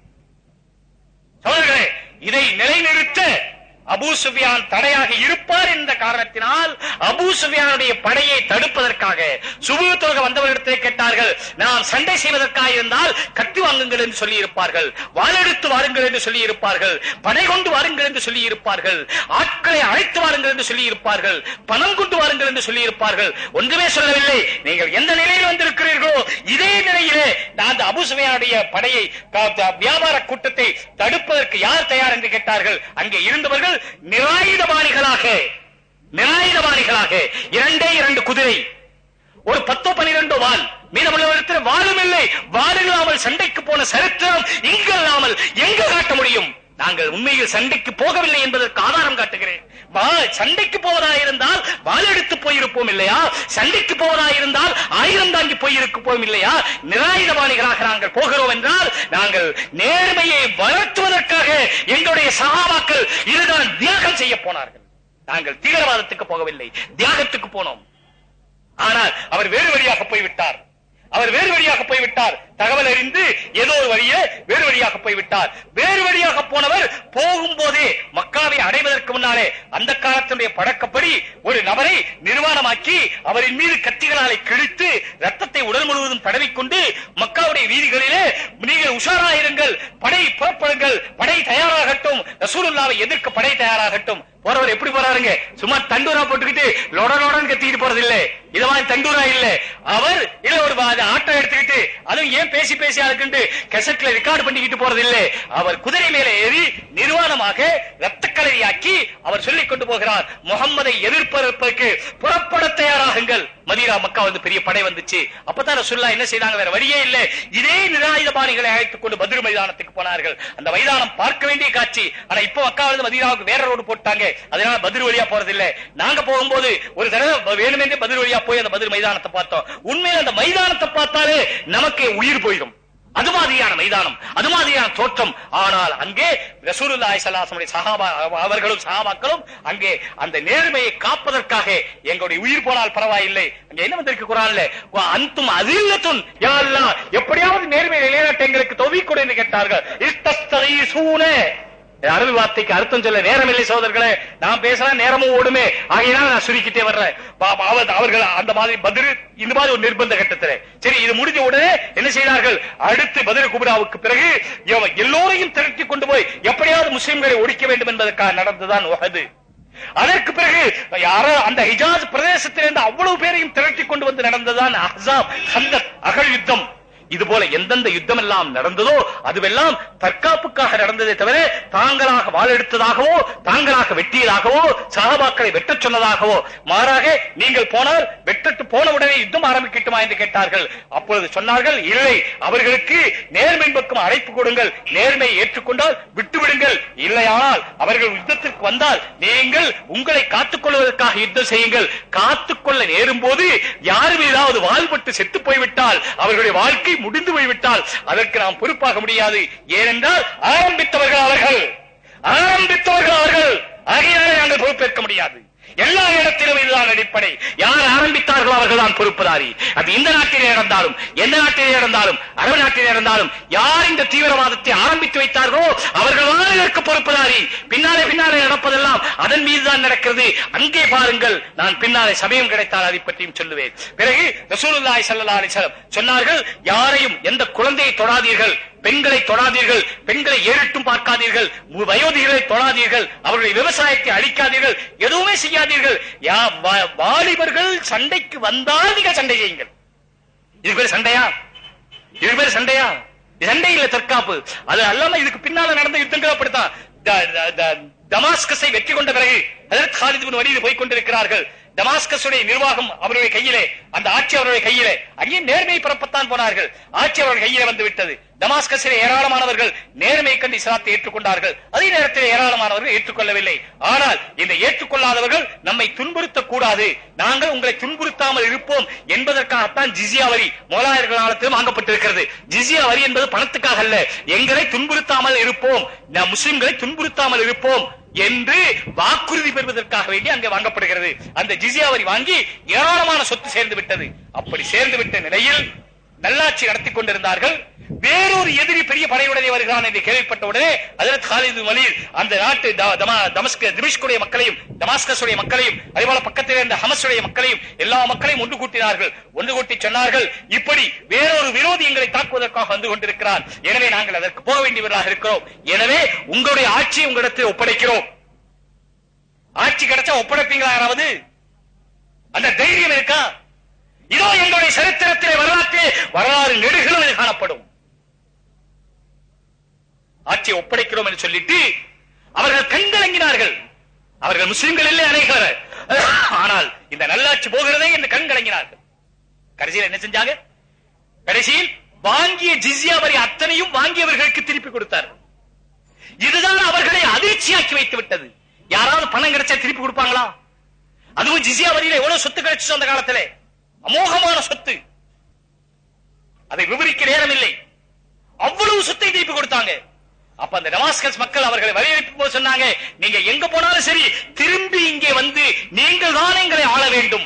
சோழர்களே இதை நிலைநிறுத்த அபூ சுஃபியான் தடையாக இருப்பார் என்ற காரணத்தினால் அபூ சுஃபியானுடைய படையை தடுப்பதற்காக சுபு தொழுக வந்தவர்களிடத்தை கேட்டார்கள் நாம் சண்டை செய்வதற்காக இருந்தால் கத்தி வாங்குங்கள் என்று சொல்லி இருப்பார்கள் வாளெடுத்து வாருங்கள் என்று சொல்லி இருப்பார்கள் படை கொண்டு வாருங்கள் என்று சொல்லி இருப்பார்கள் ஆட்களை அழைத்து வாருங்கள் என்று சொல்லி இருப்பார்கள் பணம் கொண்டு வாருங்கள் என்று சொல்லி இருப்பார்கள் ஒன்றுமே சொல்லவில்லை நீங்கள் எந்த நிலையில் வந்திருக்கிறீர்களோ இதே நிலையிலே நான் அந்த அபூ சுஃபியானுடைய படையை க- த- வியாபார கூட்டத்தை தடுப்பதற்கு யார் தயார் என்று கேட்டார்கள் அங்கே இருந்தவர்கள் நிராயுதபாணிகளாக நிராயுதபாணிகளாக இரண்டே இரண்டு குதிரை ஒரு பத்தோ பனிரெண்டோ வால் மீதமுள்ளவரிடத்தில் வாளும் இல்லை வாள் இல்லாமல் சண்டைக்கு போன சரித்திரம் இங்கு இல்லாமல் எங்கு காட்ட முடியும் நாங்கள் உண்மையில் சண்டைக்கு போகவில்லை என்பதற்கு ஆதாரம் காட்டுகிறேன் வா- சண்டைக்கு போவதா இருந்தால் வாள் எடுத்து போயிருப்போம் இல்லையா சண்டைக்கு போவதா இருந்தால் ஆயிரம் தாங்கி போயிருப்போம் இல்லையா நிராயுதபாணிகளாக நாங்கள் போகிறோம் என்றால் நாங்கள் நேர்மையை வளர்த்துவதற்காக எங்களுடைய சகாபாக்கள் இதுதான் தியாகம் செய்ய போனார்கள் நாங்கள் தீவிரவாதத்துக்கு போகவில்லை தியாகத்துக்கு போனோம் ஆனால் அவர் வேறு வழியாக போய்விட்டார் அவர் வேறு வழியாக போய்விட்டார் தகவல் அறிந்து ஏதோ ஒரு வழியே வேறு வழியாக போய்விட்டார் வேறு வழியாக போனவர் போகும்போதே மக்காவை அடைவதற்கு முன்னாலே அந்த காலத்தினுடைய பழக்கப்படி ஒரு நபரை நிர்வாணமாக்கி அவரின் மீது கத்திகளாலை கிழித்து ரத்தத்தை உடல் முழுவதும் தடவிக்கொண்டு மக்காவுடைய வீதிகளிலே நீங்கள் உஷாராயிருங்கள் படை புறப்படுங்கள் படை தயாராகட்டும் ரசூலுல்லாவை எதிர்க்க படை தயாராகட்டும் போறவர் எப்படி போறாருங்க சும்மா தண்டூரா போட்டுக்கிட்டு லொட லொடன்னு கத்திக்கிட்டு போறது இல்ல இத மாதிரி தண்டூரா இல்ல அவர் இல்ல ஒரு வா- ஆட்டோ எடுத்துக்கிட்டு அதுவும் ஏன் பேசி பேசி அதுக்குண்டு கெசட்ல ரெக்கார்டு பண்ணிக்கிட்டு போறது இல்ல அவர் குதிரை மேல ஏறி நிர்வாணமாக ரத்த கலரியாக்கி அவர் சொல்லிக் கொண்டு போகிறார் முகம்மதை எதிர்ப்பதற்கு புறப்பட தயாராகுங்கள் மதீனா மக்கா வந்து பெரிய படை வந்துச்சு அப்பதான் ரசூலுல்லாஹ் என்ன செய்தாங்க வேற வழியே இல்ல இதே நிராயுதபாணிகளை அழைத்துக் கொண்டு பத்ரு மைதானத்துக்கு போனார்கள் அந்த மைதானம் பார்க்க வேண்டிய காட்சி ஆனா இப்போ மக்கா வந்து மதீனாவுக்கு வேற ரோடு போட்டாங்க அதனால பத்ரு வழியா போறது இல்ல நாங்க போகும்போது ஒரு தடவை வேணுமென்றே பத்ரு வழியா போய் அந்த பத்ரு மைதானத்தை பார்த்தோம் உண்மையில அந்த மைதானத்தை பார்த்தாலே நமக்கு உயிர் போயிடும் அது மாதிரியான மைதானம் அது மாதிரியான தோற்றம் ஆனால் அங்கே ரசூலுல்லாஹி ஸல்லல்லாஹு அலைஹி வஸல்லம் சஹாபா அவர்களும் சஹாபாக்களும் அங்கே அந்த நேர்மையை காப்பதற்காக எங்களுடைய உயிர் போனால் பரவாயில்லை அங்க என்ன வந்திருக்கு குரான்ல வ அன்தும் அதில்லத்துன் யா அல்லாஹ் எப்படியாவது நேர்மையை நிலைநாட்ட எங்களுக்கு தௌஃபீக் கொடு என்று கேட்டார்கள் இஸ்தஸ்தகீசூன அரபி வார்த்தைக்கு அர்த்தம் சொல்ல நேரம் இல்லை சோதர்களே நான் பேசலாம் நேரமும் ஓடுமே ஆகையினால நான் சுருக்கிட்டே வர்றேன் பா- பா- அவர்- அவர்கள் அந்த மாதிரி பதில் இந்த மாதிரி ஒரு நிர்பந்த கட்டத்துல சரி இது முடிஞ்ச உடனே என்ன செய்தார்கள் அடுத்து பதில் குபராவுக்கு பிறகு இவன் எல்லோரையும் திரட்டி கொண்டு போய் எப்படியாவது முஸ்லிம்களை ஒழிக்க வேண்டும் என்பதற்காக நடந்ததுதான் உஹது அதற்கு பிறகு யாரோ அந்த ஹிஜாஸ் பிரதேசத்திலிருந்து அவ்வளவு பேரையும் திரட்டி கொண்டு வந்து நடந்ததுதான் அஹ்ஸாப் ஹந்தக் அகழ் யுத்தம் இது போல எந்தெந்த யுத்தம் எல்லாம் நடந்ததோ அதுவெல்லாம் தற்காப்புக்காக நடந்ததே தவிர தாங்களாக வாழெடுத்ததாகவோ தாங்களாக வெட்டியதாகவோ சகாபாக்களை வெட்டச் சொன்னதாகவோ மாறாக நீங்கள் போனால் வெட்டட்டு போன உடனே யுத்தம் ஆரம்பிக்கட்டுமா என்று கேட்டார்கள் அப்பொழுது சொன்னார்கள் இல்லை அவர்களுக்கு நேர்மை பக்கம் அழைப்பு கொடுங்கள் நேர்மையை ஏற்றுக்கொண்டால் விட்டுவிடுங்கள் இல்லையானால் அவர்கள் யுத்தத்திற்கு வந்தால் நீங்கள் உங்களை காத்துக் கொள்வதற்காக யுத்தம் செய்யுங்கள் காத்துக்கொள்ள நேரும் போது யார் மீதாவது வாழ்பட்டு செத்து போய்விட்டால் அவர்களுடைய வாழ்க்கை முடிந்து போய்விட்டால் அதற்கு நாம் பொறுப்பாக முடியாது ஏனென்றால் ஆரம்பித்தவர்கள் அவர்கள் ஆரம்பித்தவர்கள் அவர்கள் ஆகையாலே நாங்கள் பொறுப்பேற்க முடியாது எல்லா இடத்திலும் இதுதான் அடிப்படை யார் ஆரம்பித்தார்களோ அவர்கள் தான் பொறுப்புதாரி அது இந்த நாட்டிலே நடந்தாலும் எந்த நாட்டிலே நடந்தாலும் அரபு நாட்டிலே நடந்தாலும் யார் இந்த தீவிரவாதத்தை ஆரம்பித்து வைத்தார்களோ அவர்கள் தான் இதற்கு பொறுப்புதாரி பின்னாலே பின்னாலே நடப்பதெல்லாம் அதன் மீதுதான் நடக்கிறது அங்கே பாருங்கள் நான் பின்னாலே சமயம் கிடைத்தால் அதை பற்றியும் சொல்லுவேன் பிறகு ரசூலுல்லாஹி ஸல்லல்லாஹு அலைஹி வஸல்லம் சொன்னார்கள் யாரையும் எந்த குழந்தையை தொடாதீர்கள் பெண்களை தொடாதீர்கள் பெண்களை ஏறிட்டும் பார்க்காதீர்கள் மு- வயோதிகளை தொடாதீர்கள் அவருடைய விவசாயத்தை அழிக்காதீர்கள் எதுவுமே செய்யாதீர்கள் யா வா- வாலிபர்கள் சண்டைக்கு வந்தால் நீங்க சண்டை செய்யுங்கள் இது பேர் சண்டையா இது பேர் சண்டையா இது சண்டை இல்ல தற்காப்பு அது அல்லாம இதுக்கு பின்னால நடந்த யுத்தங்கள் அப்படித்தான் த- த- த- தமாஸ்கஸை வெற்றி கொண்ட பிறகு அதற்கு ஹாலித் பின் வலீது போய் கொண்டிருக்கிறார்கள் டமாஸ்கஸுடைய நிர்வாகம் அவருடைய கையிலே அந்த ஆட்சி அவருடைய கையிலே அங்கே நேர்மை பிறப்பத்தான் போனார்கள் ஆட்சி அவருடைய கையிலே வந்து விட்டது டமாஸ்கஸிலே ஏராளமானவர்கள் நேர்மை கண்டு இஸ்லாத்தை ஏற்றுக்கொண்டார்கள் அதே நேரத்தில் ஏராளமானவர்கள் ஏற்றுக்கொள்ளவில்லை ஆனால் இந்த ஏற்றுக்கொள்ளாதவர்கள் நம்மை துன்புறுத்தக் கூடாது நாங்கள் உங்களை துன்புறுத்தாமல் இருப்போம் என்பதற்காகத்தான் ஜிசியா வரி முதலாளர்கள் காலத்திலும் வாங்கப்பட்டிருக்கிறது ஜிசியா வரி என்பது பணத்துக்காக அல்ல எங்களை துன்புறுத்தாமல் இருப்போம் நம் முஸ்லிம்களை துன்புறுத்தாமல் இருப்போம் என்று வாக்குறுதி பெறுவதற்காக வேண்டி அங்கே வாங்கப்படுகிறது அந்த ஜிசியா வரி வாங்கி ஏராளமான சொத்து சேர்ந்து விட்டது அப்படி சேர்ந்து விட்ட நிலையில் நல்லாட்சி நடத்தி கொண்டிருந்தார்கள் வேறொரு எதிரி பெரிய படையுடனே வருகிறான் என்று கேள்விப்பட்ட உடனே அதற்கு காலிது வலியில் அந்த நாட்டு த- தமா- தமஸ்க திமிஷ்குடைய மக்களையும் டமாஸ்கஸுடைய மக்களையும் அதேபோல பக்கத்தில் இருந்த ஹமஸுடைய மக்களையும் எல்லா மக்களையும் ஒன்று கூட்டினார்கள் ஒன்று கூட்டி சொன்னார்கள் இப்படி வேறொரு விரோதி எங்களை தாக்குவதற்காக வந்து கொண்டிருக்கிறார் எனவே நாங்கள் அதற்கு போக வேண்டியவர்களாக இருக்கிறோம் எனவே உங்களுடைய ஆட்சியை உங்களிடத்தில் ஒப்படைக்கிறோம் ஆட்சி கிடைச்சா ஒப்படைப்பீங்களா யாராவது அந்த தைரியம் இருக்கா இதோ எங்களுடைய சரித்திரத்திலே வரலாற்று வரலாறு நெடுகளும் காணப்படும் ஆட்சியை ஒப்படைக்கிறோம் என்று சொல்லிட்டு அவர்கள் கண்கலங்கினார்கள் அவர்கள் முஸ்லிம்கள் இல்லை அநேகர் ஆனால் இந்த நல்லாட்சி போகிறதே என்று கண்கலங்கினார்கள் கடைசியில் என்ன செஞ்சாங்க கடைசியில் வாங்கிய ஜிஸ்யா வரி அத்தனையும் வாங்கியவர்களுக்கு திருப்பி கொடுத்தார்கள் இதுதான் அவர்களை அதிர்ச்சியாக்கி வைத்து விட்டது யாராவது பணம் கிடைச்சா திருப்பி கொடுப்பாங்களா அதுவும் ஜிசியா வரியில எவ்வளவு சொத்து கிடைச்சு அந்த காலத்திலே அமோகமான சொத்து அதை விவரிக்க நேரம் இல்லை அவ்வளவு சொத்தை திருப்பி கொடுத்தாங்க அப்ப அந்த டமாஸ்கஸ் மக்கள் அவர்களை வலியுறுத்தும் போது சொன்னாங்க நீங்க எங்க போனாலும் சரி திரும்பி இங்கே வந்து நீங்கள் தான் எங்களை ஆள வேண்டும்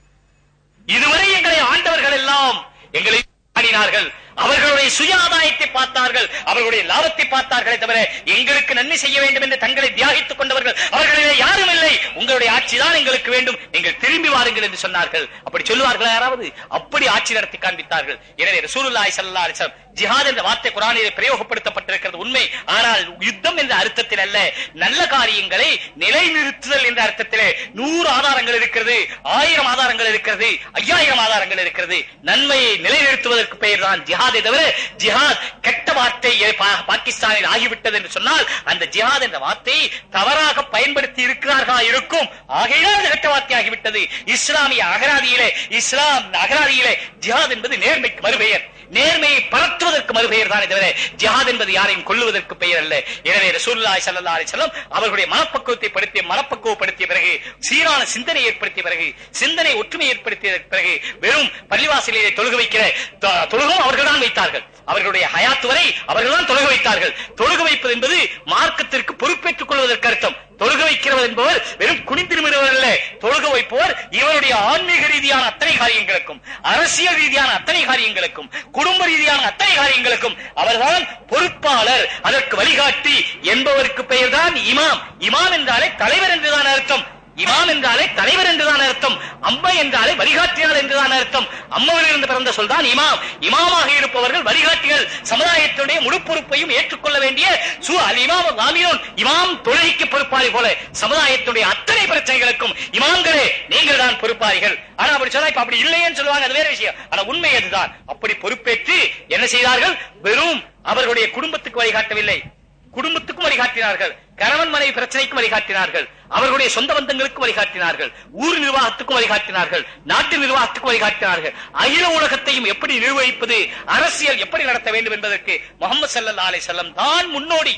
இதுவரை எங்களை ஆண்டவர்கள் எல்லாம் எங்களை ஆடினார்கள் அவர்களுடைய சுய ஆதாயத்தை பார்த்தார்கள் அவர்களுடைய லாபத்தை பார்த்தார்களே தவிர எங்களுக்கு நன்மை செய்ய வேண்டும் என்று தங்களை தியாகித்துக் கொண்டவர்கள் அவர்களிலே யாரும் இல்லை உங்களுடைய ஆட்சி தான் எங்களுக்கு வேண்டும் நீங்கள் திரும்பி வாருங்கள் என்று சொன்னார்கள் அப்படி சொல்லுவார்களா யாராவது அப்படி ஆட்சி நடத்தி காண்பித்தார்கள் எனவே ரசூலுல்லாஹி ஸல்லல்லாஹு அலைஹி வஸல்லம் ஜிஹாத் என்ற வார்த்தை குரானிலே பிரயோகப்படுத்தப்பட்டிருக்கிறது உண்மை ஆனால் யுத்தம் என்ற அர்த்தத்தில் அல்ல நல்ல காரியங்களை நிலைநிறுத்துதல் என்ற அர்த்தத்திலே நூறு ஆதாரங்கள் இருக்கிறது ஆயிரம் ஆதாரங்கள் இருக்கிறது ஐயாயிரம் ஆதாரங்கள் இருக்கிறது நன்மையை நிலைநிறுத்துவதற்கு பெயர் தான் ஜிஹாதை தவிர ஜிஹாத் கெட்ட வார்த்தை பா- பாகிஸ்தானில் ஆகிவிட்டது என்று சொன்னால் அந்த ஜிஹாத் என்ற வார்த்தையை தவறாக பயன்படுத்தி இருக்கிறார்களா இருக்கும் ஆகையால் அது கெட்ட வார்த்தை ஆகிவிட்டது இஸ்லாமிய அகராதியிலே இஸ்லாம் அகராதியிலே ஜிஹாத் என்பது நேர்மைக்கு மறுபெயர் நேர்மையை பரத்துவதற்கு மறுபெயர் தானே தவிர ஜிஹாத் என்பது யாரையும் கொல்லுவதற்கு பெயர் அல்ல எனவே ரசூலுல்லாஹி ஸல்லல்லாஹு அலைஹி வஸல்லம் அவர்களுடைய மனப்பக்குவத்தை படுத்திய மனப்பக்குவப்படுத்திய பிறகு சீரான சிந்தனை ஏற்படுத்திய பிறகு சிந்தனை ஒற்றுமை ஏற்படுத்திய பிறகு வெறும் பள்ளிவாசலிலே தொழுக வைக்கிற தொ- தொழுகும் அவர்கள் தான் வைத்தார்கள் அவர்களுடைய ஹயாத் வரை அவர்கள் தான் தொழுக வைத்தார்கள் தொழுக வைப்பது என்பது மார்க்கத்திற்கு பொறுப்பேற்றுக் கொள்வதற்கு அர்த்தம் தொழுக வைக்கிறவர் என்பவர் வெறும் குனிந்திருமிடுவர் அல்ல தொழுக வைப்பவர் இவருடைய ஆன்மீக ரீதியான அத்தனை காரியங்களுக்கும் அரசியல் ரீதியான அத்தனை காரியங்களுக்கும் குடும்ப ரீதியான அத்தனை காரியங்களுக்கும் அவர்தான் பொறுப்பாளர் அதற்கு வழிகாட்டி என்பவருக்கு பெயர்தான் இமாம் இமாம் என்றாலே தலைவர் என்றுதான் அர்த்தம் இமாம் என்றாலே தலைவர் என்றுதான் அர்த்தம் அம்மா என்றாலே வழிகாட்டியார் என்றுதான் அர்த்தம் அம்மாவில் இருந்து பிறந்த சொல்தான் இமாம் இமாமாக இருப்பவர்கள் வழிகாட்டிகள் சமுதாயத்துடைய முழு பொறுப்பையும் ஏற்றுக்கொள்ள வேண்டிய சு அல் இமாம் காமியோன் இமாம் தொழுகைக்கு பொறுப்பாளி போல சமுதாயத்துடைய அத்தனை பிரச்சனைகளுக்கும் இமாம்களே நீங்கள் தான் பொறுப்பாளிகள் ஆனா அப்படி சொன்னா இப்ப அப்படி இல்லையேன்னு சொல்லுவாங்க அது வேற விஷயம் ஆனா உண்மை அதுதான் அப்படி பொறுப்பேற்று என்ன செய்தார்கள் வெறும் அவர்களுடைய குடும்பத்துக்கு வழிகாட்டவில்லை குடும்பத்துக்கும் வழிகாட்டினார்கள் கணவன் மனைவி பிரச்சனைக்கும் வழிகாட்டினார்கள் அவர்களுடைய சொந்த பந்தங்களுக்கும் வழிகாட்டினார்கள் ஊர் நிர்வாகத்துக்கும் வழிகாட்டினார்கள் நாட்டு நிர்வாகத்துக்கும் வழிகாட்டினார்கள் அகில உலகத்தையும் எப்படி நிர்வகிப்பது அரசியல் எப்படி நடத்த வேண்டும் என்பதற்கு முகமது ஸல்லல்லாஹு அலைஹி வஸல்லம் தான் முன்னோடி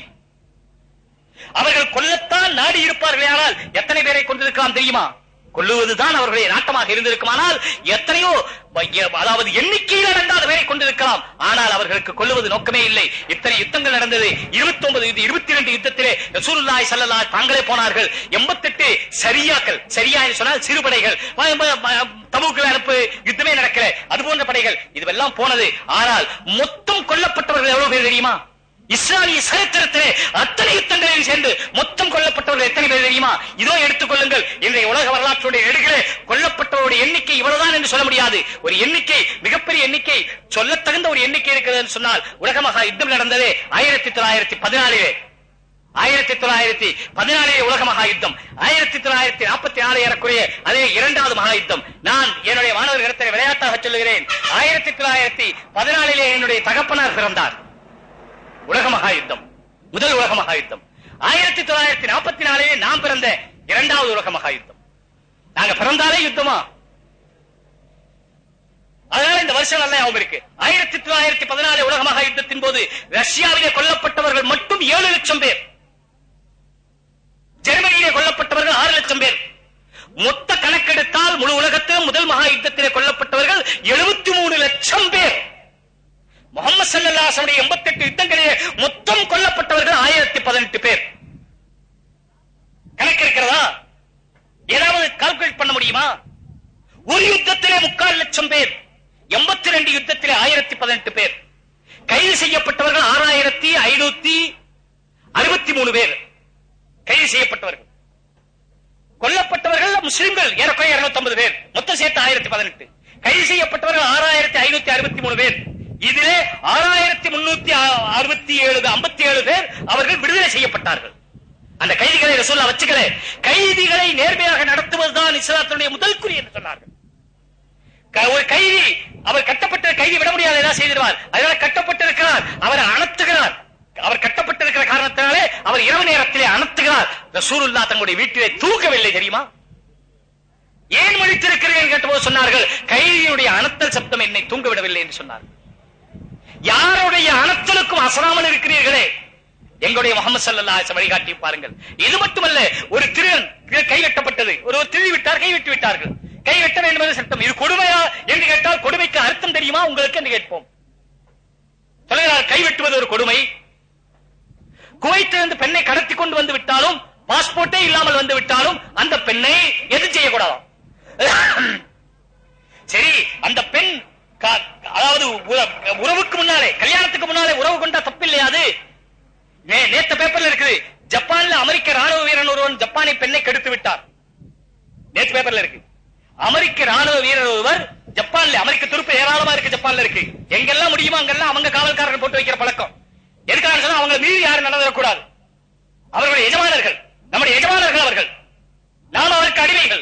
அவர்கள் கொல்லத்தான் நாடி இருப்பார்கள் ஆனால் எத்தனை பேரை கொண்டிருக்கலாம் தெரியுமா கொல்லுவதுதான் அவர்களுடைய நாட்டமாக இருந்திருக்குமானால் எத்தனையோ அதாவது எண்ணிக்கையில் அடங்காத பேரை கொண்டிருக்கலாம் ஆனால் அவர்களுக்கு கொல்லுவது நோக்கமே இல்லை இத்தனை யுத்தங்கள் நடந்தது இருபத்தி ஒன்பது இருபத்தி இரண்டு யுத்தத்திலே ரசூலுல்லாஹி ஸல்லல்லாஹு தாங்களே போனார்கள் எண்பத்தெட்டு சரியாக்கள் சரியா என்று சொன்னால் சிறுபடைகள் தமுக்களை அனுப்பு யுத்தமே நடக்கல அது போன்ற படைகள் இதுவெல்லாம் போனது ஆனால் மொத்தம் கொல்லப்பட்டவர்கள் எவ்வளவு பேர் தெரியுமா இஸ்லாமிய சரித்திரத்திலே அத்தனை யுத்தங்களில் சேர்ந்து மொத்தம் கொல்லப்பட்டவர்கள் எத்தனை பேர் தெரியுமா இதோ எடுத்துக் கொள்ளுங்கள் இன்றைய உலக வரலாற்றுடைய நெடுகிலே கொல்லப்பட்டவருடைய எண்ணிக்கை இவ்வளவுதான் என்று சொல்ல முடியாது ஒரு எண்ணிக்கை மிகப்பெரிய எண்ணிக்கை சொல்லத்தகுந்த ஒரு எண்ணிக்கை இருக்கிறது என்று சொன்னால் உலக மகா யுத்தம் நடந்தது ஆயிரத்தி தொள்ளாயிரத்தி பதினாலிலே ஆயிரத்தி தொள்ளாயிரத்தி பதினாலே உலக மகா யுத்தம் ஆயிரத்தி தொள்ளாயிரத்தி நாற்பத்தி ஆறு ஏறக்குறைய அதே இரண்டாவது மகா யுத்தம் நான் என்னுடைய மாணவர்களிடத்தில் விளையாட்டாக சொல்லுகிறேன் ஆயிரத்தி தொள்ளாயிரத்தி பதினாலிலே என்னுடைய தகப்பனார் பிறந்தார் உலக மகா யுத்தம் முதல் உலக மகா யுத்தம் ஆயிரத்தி தொள்ளாயிரத்தி நாற்பத்தி நாலிலே நாம் பிறந்த இரண்டாவது உலக மகா யுத்தம் நாங்க பிறந்தாலே யுத்தமா அதனால இந்த வருஷம் நல்லா ஞாபகம் இருக்கு ஆயிரத்தி தொள்ளாயிரத்தி பதினாலு உலக மகா யுத்தத்தின் போது ரஷ்யாவிலே கொல்லப்பட்டவர்கள் மட்டும் ஏழு லட்சம் பேர் ஜெர்மனியிலே கொல்லப்பட்டவர்கள் ஆறு லட்சம் பேர் மொத்த கணக்கெடுத்தால் முழு உலகத்திலும் முதல் மகா யுத்தத்திலே கொல்லப்பட்டவர்கள் எழுபத்தி மூணு லட்சம் பேர் முகமது சல்லாசனுடைய எண்பத்தி எட்டு யுத்தங்களிலே மொத்தம் கொல்லப்பட்டவர்கள் ஆயிரத்தி பதினெட்டு பேர் கணக்கு இருக்கிறதா ஏதாவது கால்குலேட் பண்ண முடியுமா ஒரு யுத்தத்திலே முக்கால் லட்சம் பேர் எண்பத்தி ரெண்டு யுத்தத்திலே ஆயிரத்தி பதினெட்டு பேர் கைது செய்யப்பட்டவர்கள் ஆறாயிரத்தி ஐநூத்தி அறுபத்தி மூணு பேர் கைது செய்யப்பட்டவர்கள் கொல்லப்பட்டவர்கள் முஸ்லிம்கள் ஏறக்குறைய இருநூத்தி ஐம்பது பேர் மொத்தம் சேர்த்து ஆயிரத்தி பதினெட்டு கைது செய்யப்பட்டவர்கள் ஆறாயிரத்தி ஐநூத்தி அறுபத்தி மூணு பேர் இதிலே ஆறாயிரத்தி முன்னூத்தி அறுபத்தி ஏழு ஐம்பத்தி ஏழு பேர் அவர்கள் விடுதலை செய்யப்பட்டார்கள் அந்த கைதிகளை ரசூல்லா வச்சுக்கல கைதிகளை நேர்மையாக நடத்துவதுதான் இஸ்லாத்தினுடைய முதல் குறி என்று சொன்னார்கள் க- ஒரு கைதி அவர் கட்டப்பட்ட கைதி விட முடியாது ஏதாவது செய்திருவார் அதனால கட்டப்பட்டிருக்கிறார் அவர் அணத்துகிறார் அவர் கட்டப்பட்டிருக்கிற காரணத்தினாலே அவர் இரவு நேரத்திலே அணத்துகிறார் ரசூலுல்லா தங்களுடைய வீட்டிலே தூங்கவில்லை தெரியுமா ஏன் மழித்திருக்கிறேன் கேட்டபோது சொன்னார்கள் கைதியுடைய அணத்தல் சப்தம் என்னை தூங்க விடவில்லை என்று சொன்னார்கள் யாருடைய அணத்தலுக்கும் அசராமல் இருக்கிறீர்களே எங்களுடைய முகமது சல்லல்லாஹு அலைஹி வழிகாட்டி பாருங்கள் இது மட்டுமல்ல ஒரு திருடன் கை வெட்டப்பட்டது ஒரு திருடி விட்டார் கை வெட்டி விட்டார்கள் கை வெட்ட வேண்டும் என்ற சட்டம் இது கொடுமையா என்று கேட்டால் கொடுமைக்கு அர்த்தம் தெரியுமா உங்களுக்கு என்று கேட்போம் சொல்லுகிறார் கை வெட்டுவது ஒரு கொடுமை குவைத்திலிருந்து பெண்ணை கடத்தி கொண்டு வந்து விட்டாலும் பாஸ்போர்ட்டே இல்லாமல் வந்து விட்டாலும் அந்த பெண்ணை எது செய்யக்கூடாது சரி அந்த பெண் கா- அதாவது உற- உறவுக்கு முன்னாலே கல்யாணத்துக்கு முன்னாலே உறவு கொண்டா தப்பில்லையா அது நே- நேத்த பேப்பர்ல இருக்குது ஜப்பான்ல அமெரிக்க ராணுவ வீரன் ஒருவன் ஜப்பானை பெண்ணை கெடுத்து விட்டார் நேத்து பேப்பர்ல இருக்கு அமெரிக்க ராணுவ வீரர் ஒருவர் ஜப்பான்ல அமெரிக்க துருப்பு ஏராளமா இருக்கு ஜப்பான்ல இருக்கு எங்கெல்லாம் முடியுமோ அங்கெல்லாம் அவங்க காவல்காரர்கள் போட்டு வைக்கிற பழக்கம் எதுக்காக சொன்னா அவங்க மீறி யாரும் நடந்துடக்கூடாது அவர்களுடைய எஜமானர்கள் நம்முடைய எஜமானர்கள் அவர்கள் நாம் அவருக்கு அடிமைகள்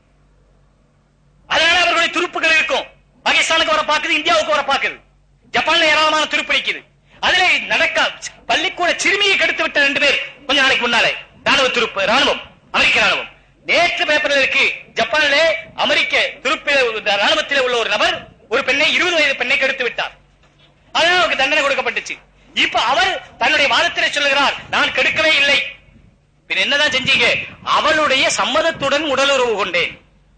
அதனால அவர்களுடைய துருப்புகள் இருக்கும் பாகிஸ்தானுக்கு வர பாக்குது இந்தியாவுக்கு வர பாக்குது ஜப்பான்ல ஏராளமான துருப்பு நிக்குது அதுல நடக்க பள்ளிக்கூட சிறுமியை கெடுத்து விட்ட ரெண்டு பேர் கொஞ்ச நாளைக்கு முன்னாலே ராணுவ துருப்பு ராணுவம் அமெரிக்க ராணுவம் நேற்று பேப்பர்ல இருக்கு ஜப்பானிலே அமெரிக்க துருப்பு ராணுவத்திலே உள்ள ஒரு நபர் ஒரு பெண்ணை இருபது வயது பெண்ணை கெடுத்து விட்டார் அதனால அவருக்கு தண்டனை கொடுக்கப்பட்டுச்சு இப்ப அவர் தன்னுடைய வாதத்திலே சொல்லுகிறார் நான் கெடுக்கவே இல்லை பின் என்னதான் செஞ்சீங்க அவளுடைய சம்மதத்துடன் உடலுறவு கொண்டேன்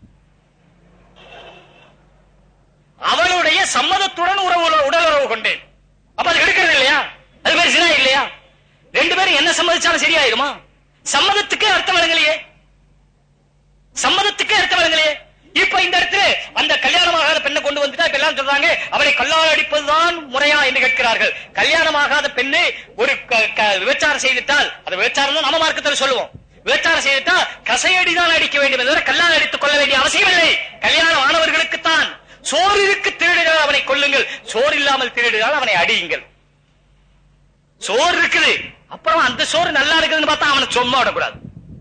அவளுடைய சம்மதத்துடன் உறவு உடலுறவு கொண்டேன் அப்ப அது எடுக்கிறது இல்லையா அது பேர் சினா இல்லையா ரெண்டு பேரும் என்ன சம்மதிச்சாலும் சரியாயிருமா சம்மதத்துக்கே அர்த்தம் வழங்கலையே சம்மதத்துக்கே அர்த்தம் வழங்கலையே இப்ப இந்த இடத்துல அந்த கல்யாணமாகாத பெண்ணை கொண்டு வந்துட்டா இப்ப எல்லாம் சொல்றாங்க அவளை கல்லால் அடிப்பதுதான் முறையா என்று கேட்கிறார்கள் கல்யாணமாகாத பெண்ணு ஒரு க- க- விபச்சாரம் செய்துட்டால் அது விபச்சாரம் தான் நம்ம மார்க்கத்தில் சொல்லுவோம் விபச்சாரம் செய்துட்டா கசையடிதான் அடிக்க வேண்டும் என்பதை கல்லால் அடித்துக் கொள்ள வேண்டிய அவசியம் இல்லை கல்யாணம் ஆனவர்களுக்குத்தான் சோறு இருக்கு திருடுகிறால் அவனை கொல்லுங்கள் சோறு இல்லாமல் திருடுகிறால் அவனை அடியுங்கள் சோறு இருக்குது அப்புறம் அந்த சோறு நல்லா இருக்குதுன்னு பார்த்தா அவனை சும்மா விடக்கூடாது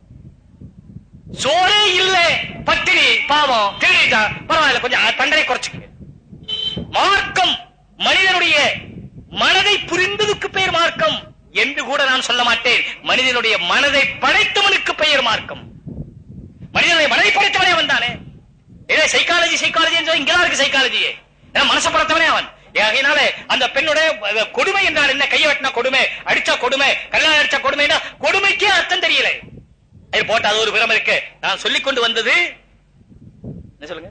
சோறே இல்ல பட்டினி பாவம் திருடிட்டான் பரவாயில்ல கொஞ்சம் தண்டனை குறைச்சுக்கங்க மார்க்கம் மனிதனுடைய மனதை புரிந்ததுக்கு பெயர் மார்க்கம் என்று கூட நான் சொல்ல மாட்டேன் மனிதனுடைய மனதை படைத்தவனுக்கு பெயர் மார்க்கம் மனிதனுடைய மனதை படைத்தவனே அவன் தானே ஏதோ சைக்காலஜி சைக்காலஜி இங்கதான் இருக்கு சைக்காலஜியே ஏன்னா மனசை படைத்தவனே அவன் ஆகையினால அந்த பெண்ணுடைய அஹ், கொடுமை என்றால் என்ன கையை வெட்டினா கொடுமை அடிச்சா கொடுமை கல்யாணம் அடிச்சா கொடுமைன்னா கொடுமைக்கே அர்த்தம் தெரியல அது போட்டு அது ஒரு விரம் இருக்கு நான் சொல்லிக் கொண்டு வந்தது என்ன சொல்லுங்க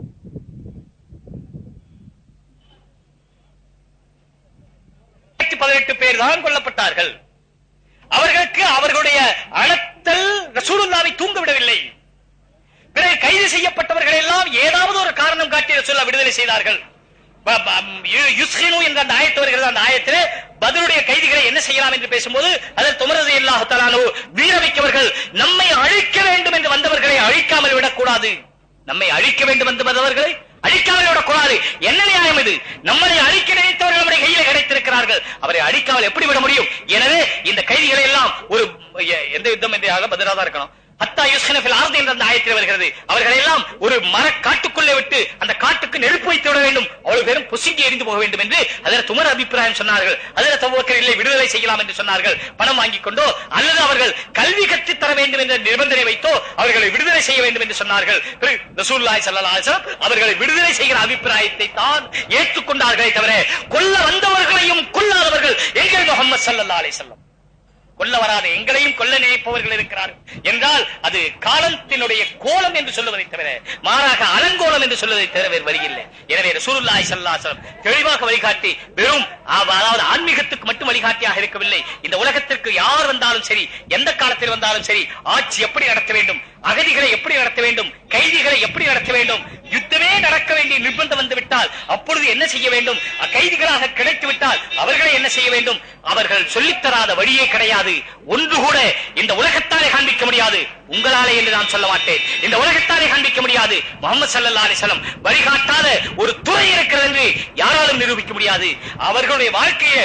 பதினெட்டு பேர் தான் கொல்லப்பட்டார்கள் அவர்களுக்கு அவர்களுடைய அணத்தல் ரசூலுல்லாவை தூங்க விடவில்லை பிறகு கைது செய்யப்பட்டவர்கள் எல்லாம் ஏதாவது ஒரு காரணம் காட்டி ரசூல்லா விடுதலை செய்தார்கள் ப- ப- யு- யுஸ்ஹினு என்ற அந்த ஆயத்து வருகிறது அந்த ஆயத்திலே பதிலுடைய கைதிகளை என்ன செய்யலாம் என்று பேசும்போது அதில் துமரது இல்லாஹு தலானு வீரமிக்கவர்கள் நம்மை அழிக்க வேண்டும் என்று வந்தவர்களை அழிக்காமல் விடக்கூடாது நம்மை அழிக்க வேண்டும் என்று வந்தவர்களை அழிக்காமல் விடக்கூடாது என்ன நியாயம் இது நம்மளை அழிக்க நினைத்தவர்கள் நம்முடைய கையில கிடைத்திருக்கிறார்கள் அவரை அழிக்காமல் எப்படி விட முடியும் எனவே இந்த கைதிகளை எல்லாம் ஒரு எ- எந்த யுத்தம் என்றாக பதிலாக தான் இருக்கணும் அத்தா யுஸ்கனபில் ஆர்து என்ற அந்த ஆயத்தில் வருகிறது அவர்களை எல்லாம் ஒரு மர காட்டுக்குள்ளே விட்டு அந்த காட்டுக்கு நெருப்பு வைத்து விட வேண்டும் அவ்வளவு பேரும் பொசுங்கி எரிந்து போக வேண்டும் என்று அதில் துமர் அபிப்பிராயம் சொன்னார்கள் அதில் தவக்கர் இல்லை விடுதலை செய்யலாம் என்று சொன்னார்கள் பணம் வாங்கிக் கொண்டோ அல்லது அவர்கள் கல்வி கற்றுத் தர வேண்டும் என்ற நிபந்தனை வைத்தோ அவர்களை விடுதலை செய்ய வேண்டும் என்று சொன்னார்கள் பிறகு ரசூலுல்லாஹி ஸல்லல்லாஹு அலைஹி வஸல்லம் அவர்களை விடுதலை செய்கிற அபிப்பிராயத்தை தான் ஏற்றுக்கொண்டார்களே தவிர கொல்ல வந்தவர்களையும் கொல்லாதவர்கள் எங்கள் முகமது ஸல்லல்லாஹு அலைஹி வஸல்லம் கொல்ல வராத எங்களையும் கொல்ல நினைப்பவர்கள் இருக்கிறார்கள் என்றால் அது காலத்தினுடைய கோலம் என்று சொல்லுவதை தவிர மாறாக அலங்கோலம் என்று சொல்லுவதை தவிர வேறு வழியில்லை எனவே ரசூலுல்லாஹி ஸல்லல்லாஹு அலைஹி வஸல்லம் தெளிவாக வழிகாட்டி வெறும் அவ- அதாவது ஆன்மீகத்துக்கு மட்டும் வழிகாட்டியாக இருக்கவில்லை இந்த உலகத்திற்கு யார் வந்தாலும் சரி எந்த காலத்தில் வந்தாலும் சரி ஆட்சி எப்படி நடத்த வேண்டும் அகதிகளை எப்படி நடத்த வேண்டும் கைதிகளை எப்படி நடத்த வேண்டும் யுத்தமே நடக்க வேண்டிய நிர்பந்தம் வந்து விட்டால் அப்பொழுது என்ன செய்ய வேண்டும் கைதிகளாக கிடைத்து விட்டால் அவர்களை என்ன செய்ய வேண்டும் அவர்கள் சொல்லித்தராத வழியே கிடையாது ஒன்று கூட இந்த உலகத்தாலே காண்பிக்க முடியாது உங்களாலே என்று நான் சொல்ல மாட்டேன் இந்த உலகத்தாலே காண்பிக்க முடியாது முகமது சல்லல்லாஹு அலைஹி வஸல்லம் வழிகாட்டாத ஒரு துறை இருக்கிறது என்று யாராலும் நிரூபிக்க முடியாது அவர்களுடைய வாழ்க்கையை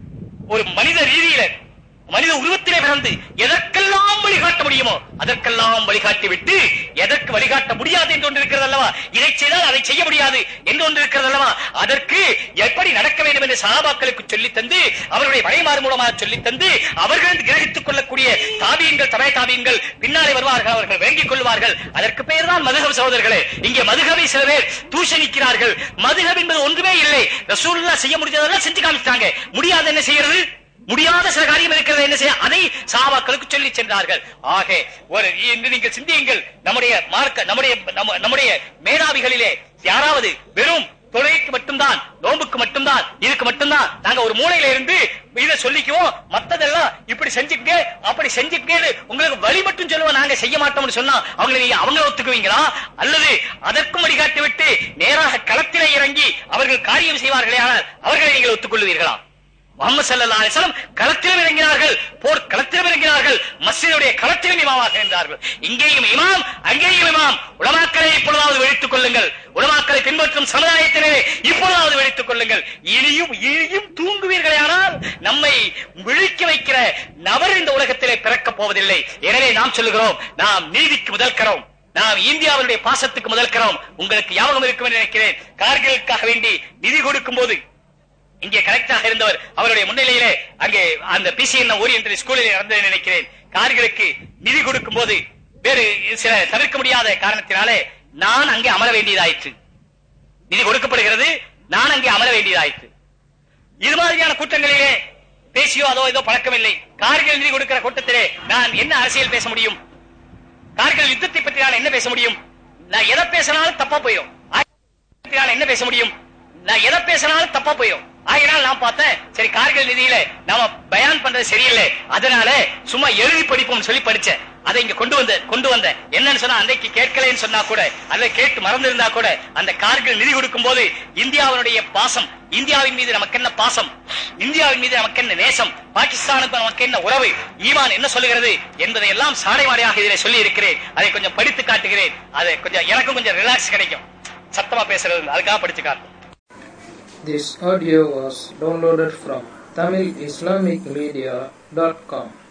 ஒரு மனித ரீதியில மனித உருவத்திலே பிறந்து எதற்கெல்லாம் வழிகாட்ட முடியுமோ அதற்கெல்லாம் வழிகாட்டி விட்டு எதற்கு வழிகாட்ட முடியாது என்று ஒன்று இருக்கிறது அல்லவா இதை செய்தால் அதை செய்ய முடியாது என்று ஒன்று இருக்கிறது அல்லவா அதற்கு எப்படி நடக்க வேண்டும் என்று சகாபாக்களுக்கு சொல்லித் தந்து அவருடைய வழிமாறு மூலமாக சொல்லித் தந்து அவர்கள் கிரகித்துக் கொள்ளக்கூடிய தாபியங்கள் தபை தாபியங்கள் பின்னாலே வருவார்கள் அவர்கள் வேண்டிக் கொள்வார்கள் அதற்கு பெயர் தான் மதுகப் சகோதரர்களே இங்கே மதுகவை சில பேர் தூஷணிக்கிறார்கள் மதுகப் என்பது ஒன்றுமே இல்லை ரசூலுல்லாஹ் செய்ய முடியாதெல்லாம் செஞ்சு காமிச்சிட்டாங்க முடியாது என்ன செய்யறது முடியாத சில காரியம் இருக்கிறது என்ன செய்ய அதை சாபாக்களுக்கு சொல்லி சென்றார்கள் ஆக ஒரு இன்று நீங்கள் சிந்தியுங்கள் நம்முடைய மார்க்க நம்முடைய நம்ம- நம்முடைய மேதாவிகளிலே யாராவது வெறும் தொழிலுக்கு மட்டும்தான் நோம்புக்கு மட்டும்தான் இதுக்கு மட்டும்தான் நாங்க ஒரு மூலையில இருந்து இதை சொல்லிக்குவோம் மத்ததெல்லாம் இப்படி செஞ்சுக்க அப்படி செஞ்சுக்க உங்களுக்கு வழி மட்டும் சொல்லுவோம் நாங்க செய்ய மாட்டோம்னு சொன்னா அவங்களை நீங்க அவங்கள ஒத்துக்குவீங்களா அல்லது அதற்கும் வழிகாட்டி விட்டு நேராக களத்திலே இறங்கி அவர்கள் காரியம் செய்வார்களே ஆனால் அவர்களை நீங்கள் ஒத்துக்கொள்வீர்களா முகமது சல்லல்லாஹு அலைஹி வஸல்லம் களத்திலும் இறங்கினார்கள் போர் களத்திலும் இறங்கினார்கள் மஸ்ஜிதுடைய களத்திலும் இமாமாக இருந்தார்கள் இங்கேயும் இமாம் அங்கேயும் இமாம் உலமாக்களை இப்பொழுதாவது வெடித்துக் கொள்ளுங்கள் உலமாக்களை பின்பற்றும் சமுதாயத்தினரே இப்பொழுதாவது வெடித்துக் கொள்ளுங்கள் இனியும் இனியும் தூங்குவீர்களே ஆனால் நம்மை விழிக்க வைக்கிற நபர் இந்த உலகத்திலே பிறக்கப் போவதில்லை எனவே நாம் சொல்லுகிறோம் நாம் நீதிக்கு முதல் கரோம் நாம் இந்தியாவுடைய பாசத்துக்கு முதல் கரோம் உங்களுக்கு ஞாபகம் இருக்கும் என்று நினைக்கிறேன் கார்களுக்காக வேண்டி நிதி கொடுக்கும் போது இங்கே கலெக்டராக இருந்தவர் அவருடைய முன்னிலையிலே அங்கே அந்த பிசிஎன் ஓரியன்டல் ஸ்கூலில் நடந்ததை நினைக்கிறேன் கார்களுக்கு நிதி கொடுக்கும் போது வேறு சில தவிர்க்க முடியாத காரணத்தினாலே நான் அங்கே அமர வேண்டியதாயிற்று நிதி கொடுக்கப்படுகிறது நான் அங்கே அமர வேண்டியதாயிற்று இது மாதிரியான கூட்டங்களிலே பேசியோ அதோ ஏதோ பழக்கமில்லை கார்கள் நிதி கொடுக்கிற கூட்டத்திலே நான் என்ன அரசியல் பேச முடியும் கார்கள் யுத்தத்தை பற்றி நான் என்ன பேச முடியும் நான் எதை பேசினாலும் தப்பா போயிடும் பற்றி நான் என்ன பேச முடியும் நான் எதை பேசினாலும் தப்பா போயிடும் ஆகினால் நான் பார்த்தேன் சரி கார்கள் நிதியில நாம பயான் பண்றது சரியில்லை அதனால சும்மா எழுதி படிப்போம் சொல்லி படிச்சேன் அதை இங்க கொண்டு வந்த கொண்டு வந்தேன் என்னன்னு சொன்னா அன்றைக்கு கேட்கலன்னு சொன்னா கூட அதை கேட்டு மறந்திருந்தா கூட அந்த கார்கள் நிதி கொடுக்கும் போது இந்தியாவினுடைய பாசம் இந்தியாவின் மீது நமக்கு என்ன பாசம் இந்தியாவின் மீது நமக்கு என்ன நேசம் பாகிஸ்தானுக்கு நமக்கு என்ன உறவு ஈமான் என்ன சொல்லுகிறது என்பதை எல்லாம் சாடை மாடையாக இதிலே சொல்லி இருக்கிறேன் அதை கொஞ்சம் படித்து காட்டுகிறேன் அதை கொஞ்சம் எனக்கும் கொஞ்சம் ரிலாக்ஸ் கிடைக்கும் சத்தமா பேசுறது அதுக்காக படிச்சு காட்டும் This audio was downloaded from TamilIslamicMedia.com.